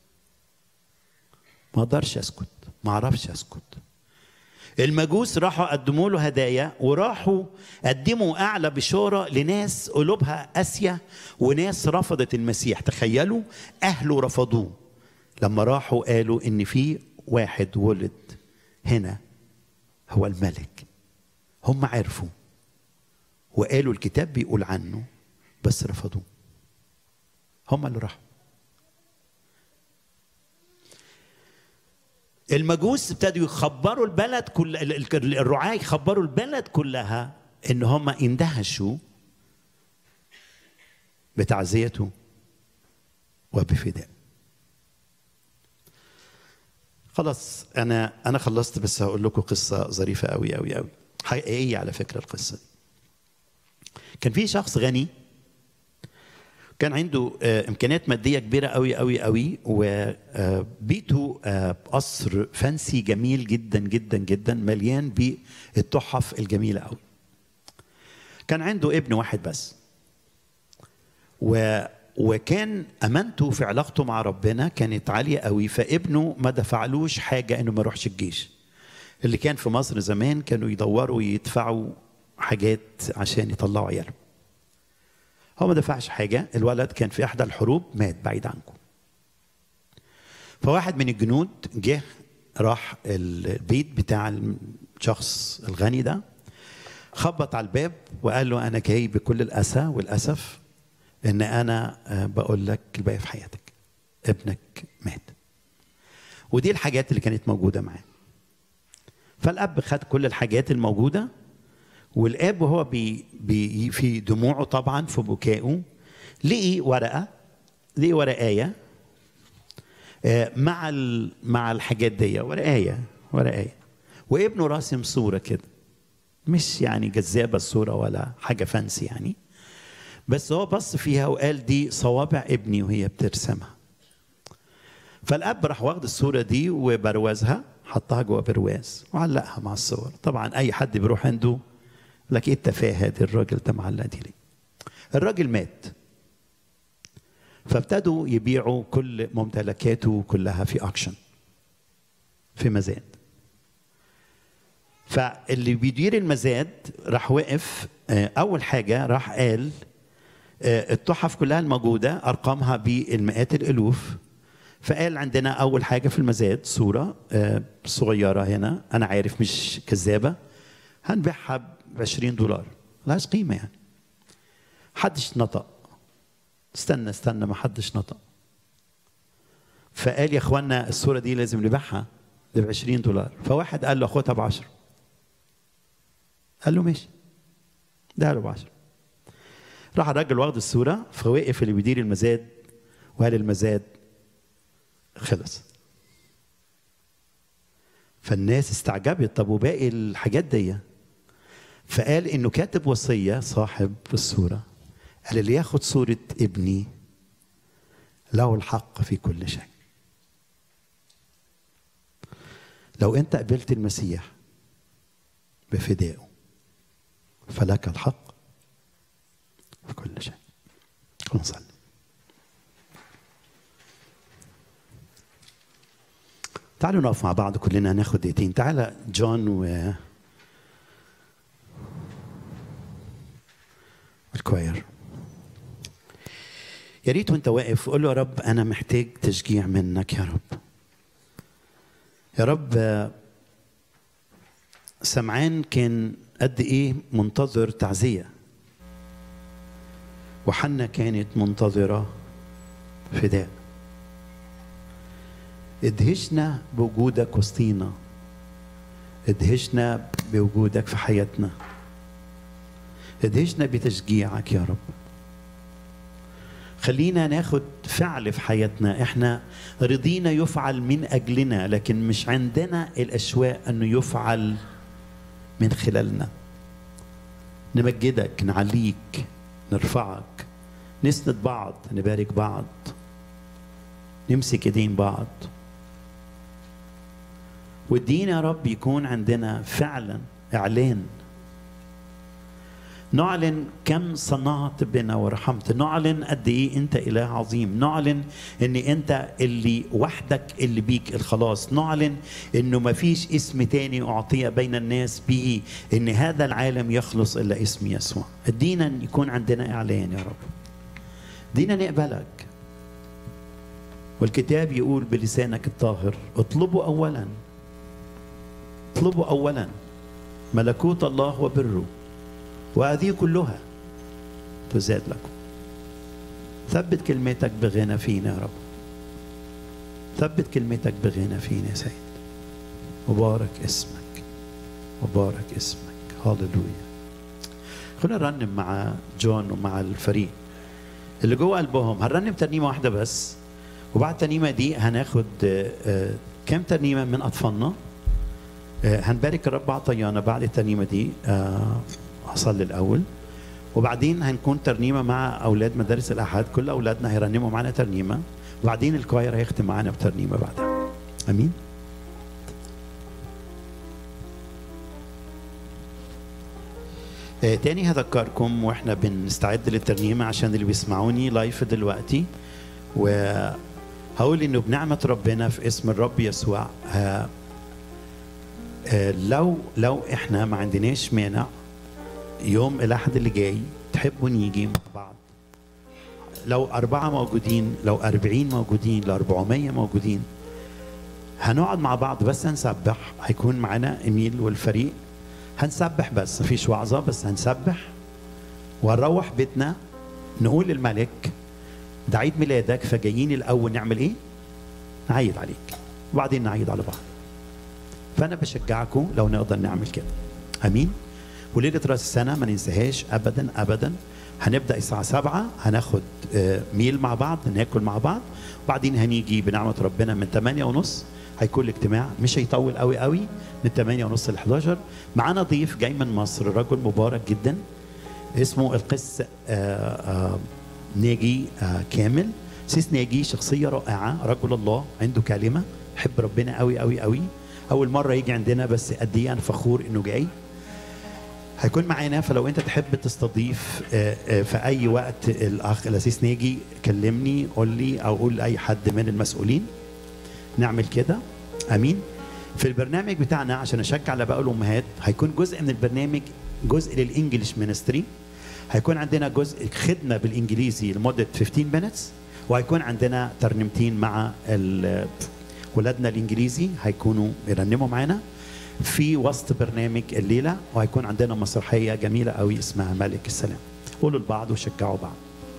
ما اقدرش اسكت ما اعرفش اسكت المجوس راحوا قدموا له هدايا وراحوا قدموا اعلى بشاره لناس قلوبها قاسيه وناس رفضت المسيح تخيلوا اهله رفضوه لما راحوا قالوا ان في واحد ولد هنا هو الملك هم عرفوا وقالوا الكتاب بيقول عنه بس رفضوه هم اللي راحوا المجوس ابتدوا يخبروا البلد كل ال- ال- الرعاة يخبروا البلد كلها ان هم اندهشوا بتعزيته وبفداء خلاص انا انا خلصت بس هقول لكم قصه ظريفه قوي قوي قوي حقيقيه على فكره القصه دي كان في شخص غني كان عنده آه، امكانيات ماديه كبيره قوي قوي قوي وبيته قصر فانسي جميل جدا جدا جدا مليان بالتحف الجميله قوي كان عنده ابن واحد بس و وكان امانته في علاقته مع ربنا كانت عاليه قوي فابنه ما دفعلوش حاجه انه ما يروحش الجيش اللي كان في مصر زمان كانوا يدوروا يدفعوا حاجات عشان يطلعوا عيالهم هو ما دفعش حاجه الولد كان في احدى الحروب مات بعيد عنكم فواحد من الجنود جه راح البيت بتاع الشخص الغني ده خبط على الباب وقال له انا جاي بكل الاسى والاسف ان انا آه، بقول لك الباقي في حياتك ابنك مات ودي الحاجات اللي كانت موجوده معاه فالاب خد كل الحاجات الموجوده والاب وهو بي بي في دموعه طبعا في بكائه لقي ورقه لقي ورقايه آه، مع ال- مع الحاجات دي ورقايه ورقايه وابنه راسم صوره كده مش يعني جذابه الصوره ولا حاجه فانسي يعني بس هو بص فيها وقال دي صوابع ابني وهي بترسمها فالاب راح واخد الصوره دي وبروزها حطها جوه برواز وعلقها مع الصور طبعا اي حد بيروح عنده يقول لك ايه التفاهه دي الراجل ده معلق دي ليه الراجل مات فابتدوا يبيعوا كل ممتلكاته كلها في اكشن في مزاد فاللي بيدير المزاد راح وقف آه، اول حاجه راح قال آه، التحف كلها الموجوده ارقامها بالمئات الالوف فقال عندنا اول حاجه في المزاد صوره آه، صغيره هنا انا عارف مش كذابه هنبيعها ب 20 دولار ملهاش قيمه يعني حدش نطق استنى استنى ما حدش نطق فقال يا اخوانا الصوره دي لازم نبيعها ب 20 دولار فواحد قال له خدها ب 10 قال له ماشي ده له ب 10 راح الراجل واخد الصوره فوقف اللي بيدير المزاد وقال المزاد خلص فالناس استعجبت طب وباقي الحاجات دي فقال انه كاتب وصيه صاحب الصوره قال اللي ياخد صوره ابني له الحق في كل شيء لو انت قبلت المسيح بفدائه فلك الحق في كل شيء ونصلي تعالوا نقف مع بعض كلنا ناخد دقيقتين تعالى جون و الكواير يا ريت وانت واقف قول له يا رب انا محتاج تشجيع منك يا رب يا رب آه، سمعان كان قد ايه منتظر تعزيه وحنا كانت منتظره فداء ادهشنا بوجودك وسطينا ادهشنا بوجودك في حياتنا ادهشنا بتشجيعك يا رب خلينا ناخد فعل في حياتنا احنا رضينا يفعل من اجلنا لكن مش عندنا الاشواق انه يفعل من خلالنا نمجدك نعليك نرفعك نسند بعض نبارك بعض نمسك ايدين بعض وادينا يا رب يكون عندنا فعلا اعلان نعلن كم صنعت بنا ورحمت نعلن قد ايه انت اله عظيم نعلن ان انت اللي وحدك اللي بيك الخلاص نعلن انه ما فيش اسم تاني اعطي بين الناس به ان هذا العالم يخلص الا اسم يسوع ادينا ان يكون عندنا اعلان يا رب ادينا نقبلك والكتاب يقول بلسانك الطاهر اطلبوا اولا اطلبوا اولا ملكوت الله وبره وهذه كلها تزاد لكم ثبت كلمتك بغنى فينا يا رب ثبت كلمتك بغنى فينا يا سيد وبارك اسمك وبارك اسمك هاللويا خلينا نرنم مع جون ومع الفريق اللي جوه قلبهم هنرنم ترنيمه واحده بس وبعد الترنيمه دي هناخد آه، آه، كام ترنيمه من اطفالنا آه، هنبارك الرب عطيانا بعد الترنيمه دي آه، هصلي الاول وبعدين هنكون ترنيمه مع اولاد مدارس الاحد كل اولادنا هيرنموا معانا ترنيمه وبعدين الكواير هيختم معانا بترنيمه بعدها امين آه، تاني هذكركم واحنا بنستعد للترنيمه عشان اللي بيسمعوني لايف دلوقتي وهقول انه بنعمه ربنا في اسم الرب يسوع آه، آه، لو لو احنا ما عندناش مانع يوم الاحد اللي جاي تحبوا نيجي مع بعض لو أربعة موجودين لو أربعين موجودين لو أربعمية موجودين هنقعد مع بعض بس هنسبح هيكون معانا إيميل والفريق هنسبح بس مفيش وعظة بس هنسبح وهنروح بيتنا نقول للملك ده عيد ميلادك فجايين الأول نعمل إيه؟ نعيد عليك وبعدين نعيد على بعض فأنا بشجعكم لو نقدر نعمل كده أمين وليلة راس السنة ما ننساهاش أبدا أبدا هنبدأ الساعة سبعة هناخد آه، ميل مع بعض ناكل مع بعض وبعدين هنيجي بنعمة ربنا من 8 ونص هيكون الاجتماع مش هيطول قوي قوي من 8 ونص ل 11 معانا ضيف جاي من مصر رجل مبارك جدا اسمه القس آه، آه، ناجي آه، كامل سيس ناجي شخصية رائعة رجل الله عنده كلمة يحب ربنا قوي قوي قوي أول مرة يجي عندنا بس قد إيه أنا فخور إنه جاي هيكون معانا فلو انت تحب تستضيف آه، آه، في اي وقت الاخ الاسيس ناجي كلمني قول لي او قول لاي حد من المسؤولين نعمل كده امين في البرنامج بتاعنا عشان اشجع على باقي الامهات هيكون جزء من البرنامج جزء للانجليش مينستري هيكون عندنا جزء خدمه بالانجليزي لمده 15 minutes وهيكون عندنا ترنيمتين مع ال- ولادنا الانجليزي هيكونوا يرنموا معانا في وسط برنامج الليله وهيكون عندنا مسرحيه جميله قوي اسمها ملك السلام قولوا لبعض وشجعوا بعض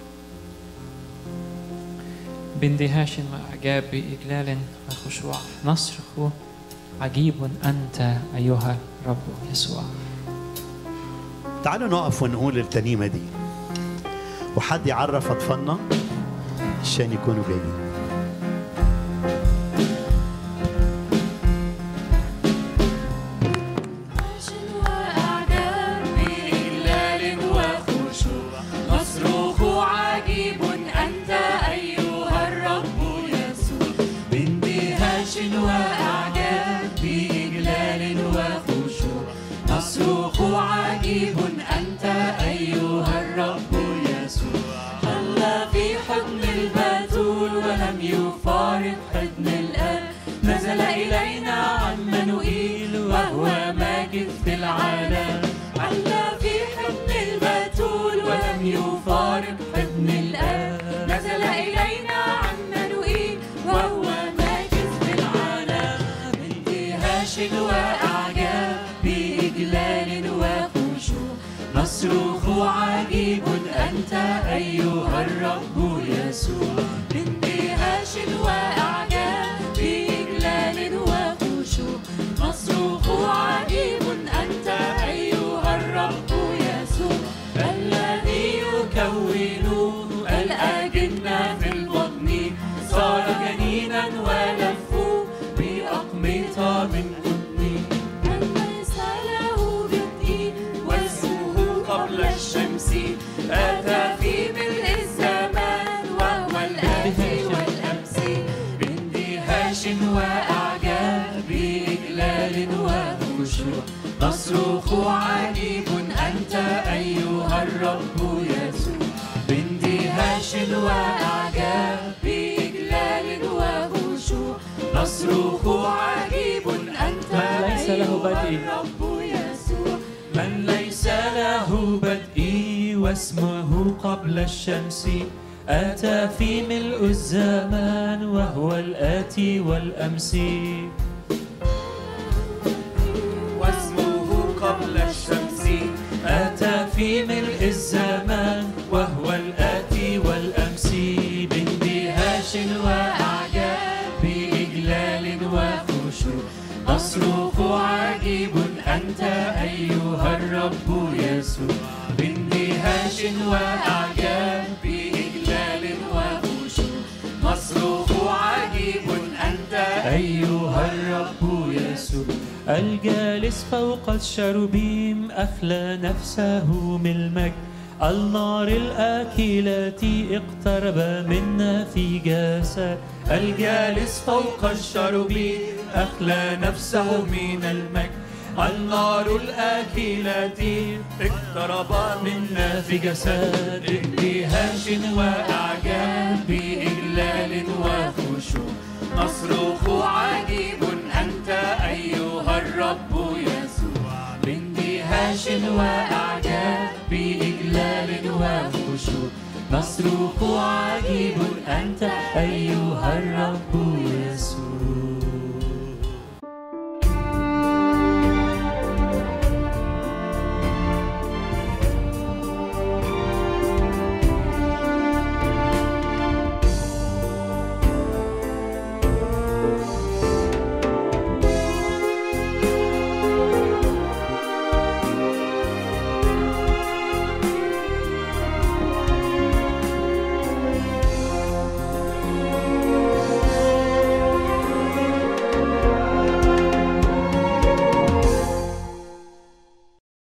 باندهاش وإعجاب بإجلال وخشوع نصرخ عجيب أنت أيها رب يسوع تعالوا نقف ونقول الترنيمه دي وحد يعرف اطفالنا عشان يكونوا جايين وأعجاب بإجلال وخشوع نصرخ عجيب أنت أيها الرب يسوع باندهاش وأعجاب بإجلال وخشوع نصرخ عجيب أنت أيها الرب يسوع حل في حضن البتول ولم يفارق حضن الآب نزل إلينا عمانوئيل وهو ماجد في العالم حل في حضن البتول ولم يفارق حضن الآب نزل باندهاش وإعجاب بإجلال وخشوع نصرخ عجيب أنت أيها الرب يسوع باندهاش وإعجاب بإجلال وخشوع نصرخ عجيب أنت أيها الرب يسوع الذي يكون الأجنة في البطن صار جنينا ولفوا بأقمطة من قطن من ليس له بدء واسمه قبل الشمس أتى في ملء الزمان وهو الآتي والأمس باندهاش وإعجاب بإجلال وخشوع نصرخ عجيب أنت أيها الرب يسوع باندهاش وإعجاب بإجلال وخشوع نصرخ عجيب أنت من ليس له بدء. أيها الرب يسوع من ليس له بدء واسمه قبل الشمس أتى في ملء الزمان وهو الآتي والأمس واسمه قبل الشمس أتى في ملء الزمان وهو الآتي والأمس باندهاش وأعجاب بإجلال وخشوع نصرخ عجيب أنت أيها الرب يسوع باندهاش وأعجاب بإجلال وخشوع نصرخ عجيب أنت أيها الرب يسوع الجالس فوق الشربيم أخلى نفسه من المجد النار الآكلة اقترب منا في جسد الجالس فوق الشربيم أخلى نفسه من المجد النار الآكلة اقترب منا في جسد اندهاش وأعجاب بإجلال وخشوع نصرخ عجيب أنت أيها الرب يسوع باندهاش وأعجاب بإجلال وخشوع نصرخ عجيب أنت أيها الرب يسوع